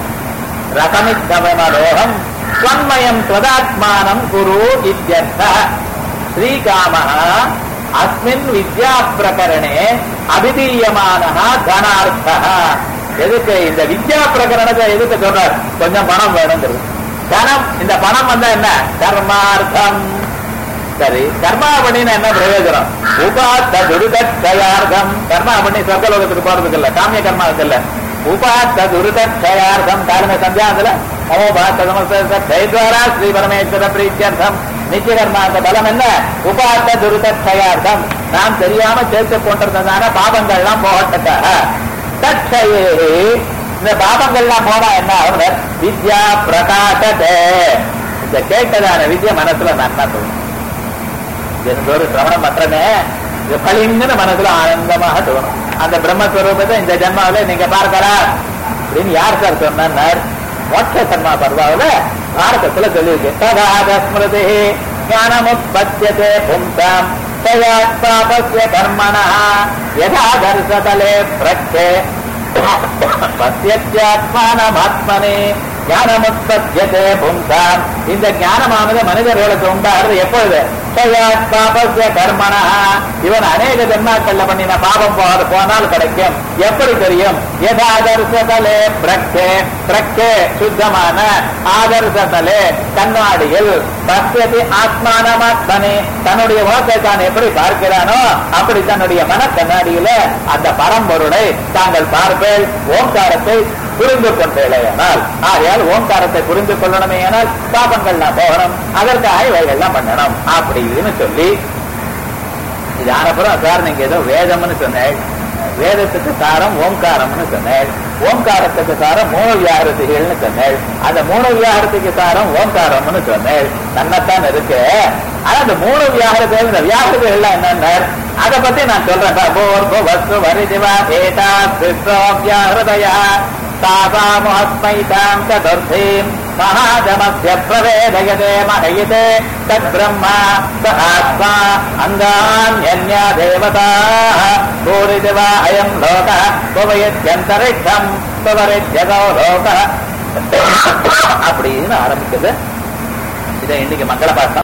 ரசமித்தவனலோகம் ஸ்வன்மயம் त्वदात्मानं குரு இत्यர்த்த ஸ்ரீகாமः அஸ்மின் வித்யா பிரகரணே அபிதீயமானः தனார்த்தः எதுக்கு இந்த வித்யா பிரகரணத்தை எதுக்கு சொல்றார் கொஞ்சம் பணம் வேணுங்கிறது தனம் இந்த பணம் வந்தா என்ன கர்மார்த்தம் சரி கர்மா பண்ணினா என்ன பிரயோஜனம் உபாத்த துருதயார்த்தம் கர்மா பண்ணி சொர்க்கலோகத்துக்கு போறதுக்கு இல்ல காமிய கர்மாவுக்கு இல்ல உபாத்த துருதயார்த்தம் காரண சந்தியாந்தில அமோபாத்த சமஸ்தேத்வாரா ஸ்ரீ பரமேஸ்வர பிரீத்தியர்த்தம் நித்திய கர்மா அந்த பலம் என்ன உபாத்த துருதயார்த்தம் நாம் தெரியாம சேர்த்து கொண்டிருந்ததான பாபங்கள்லாம் போகட்டக்காக தட்சயே இந்த பாபங்கள்லாம் போனா என்ன ஆகும் வித்யா பிரகாசத்தே இந்த கேட்டதான வித்யா மனசுல நன்னா தோணும் தினந்தோறு சிரவணம் பண்றனே இது பளிங்குன்னு மனசுல ஆனந்தமாக தோணும் அந்த பிரம்மஸ்வரூபத்தை இந்த ஜென்மாவில நீங்க பார்க்கலாம் அப்படின்னு யார் சார் சொன்னார் மோட்ச சர்மா பர்வாவில பாரதத்துல சொல்லியிருக்கு ததாத ஸ்மிருதி ஞானமுத்பத்தியதே பும்சாம் தயாத்மாபஸ்ய கர்மணா யதா தர்சதலே பிரக்ஷே பசியத்யாத்மானமாத்மனே ஞானமுத்பத்தியதே பும்சாம் இந்த ஞானமானது மனிதர்களுக்கு உண்டாகிறது எப்பொழுது சயாத் பாபஸ்ய கர்மணா இவன் அநேக ஜென்மாக்கள்ல பண்ணின பாபம் போ- போனால் கிடைக்கும் எப்படி தெரியும் யதாதர்சதலே பிரக்ஷே பிரக்ஷே சுத்தமான ஆதர்சதலே கண்ணாடியில் பசியதி ஆத்மானமாத்மனே தன்னுடைய முகத்தை தான் எப்படி பார்க்கிறானோ அப்படி தன்னுடைய மன கண்ணாடியில அந்த பரம்பொருளை தாங்கள் பார்ப்பேன் ஓங்காரத்தை புரிந்து கொண்டேனால் ஆகையால் ஓங்காரத்தை புரிந்து கொள்ளணுமே ஆனால் பாபங்கள்லாம் போகணும் அதற்காக இவைகள்லாம் பண்ணணும் அப்படின்னு சொல்லி இது ஆனப்புறம் சார் நீங்க ஏதோ வேதம்னு சொன்னேன் வேதத்துக்கு சாரம் ஓங்காரம்னு சொன்னேன் ஓங்காரத்துக்கு சாரம் மூணு வியாகிருதிகள்னு சொன்னேன் அந்த மூணு வியாகிருதிக்கு சாரம் ஓங்காரம்னு சொன்னேன் நன்னத்தான் இருக்கு ஆனா அந்த மூணு வியாகிருதிகள் இந்த வியாகிருதிகள்லாம் என்னென்ன அதை பத்தி நான் சொல்றேன் பூர்வ வஸ்து வரிதிவா ஏதா கிருஷ்ணோ வியாகிருதயா तासामुहस्मैताम् चतुर्थीम् महाजमस्य प्रवेदयते महयिते तद्ब्रह्म स आत्मा अङ्गान्यन्या देवताः भूरिति वा अयम् लोकः புவயத்யந்தரிக்ஷம் புவரித்யகோ லோக அப்படின்னு ஆரம்பிக்குது இதை இன்னைக்கு மங்கள பாட்டம்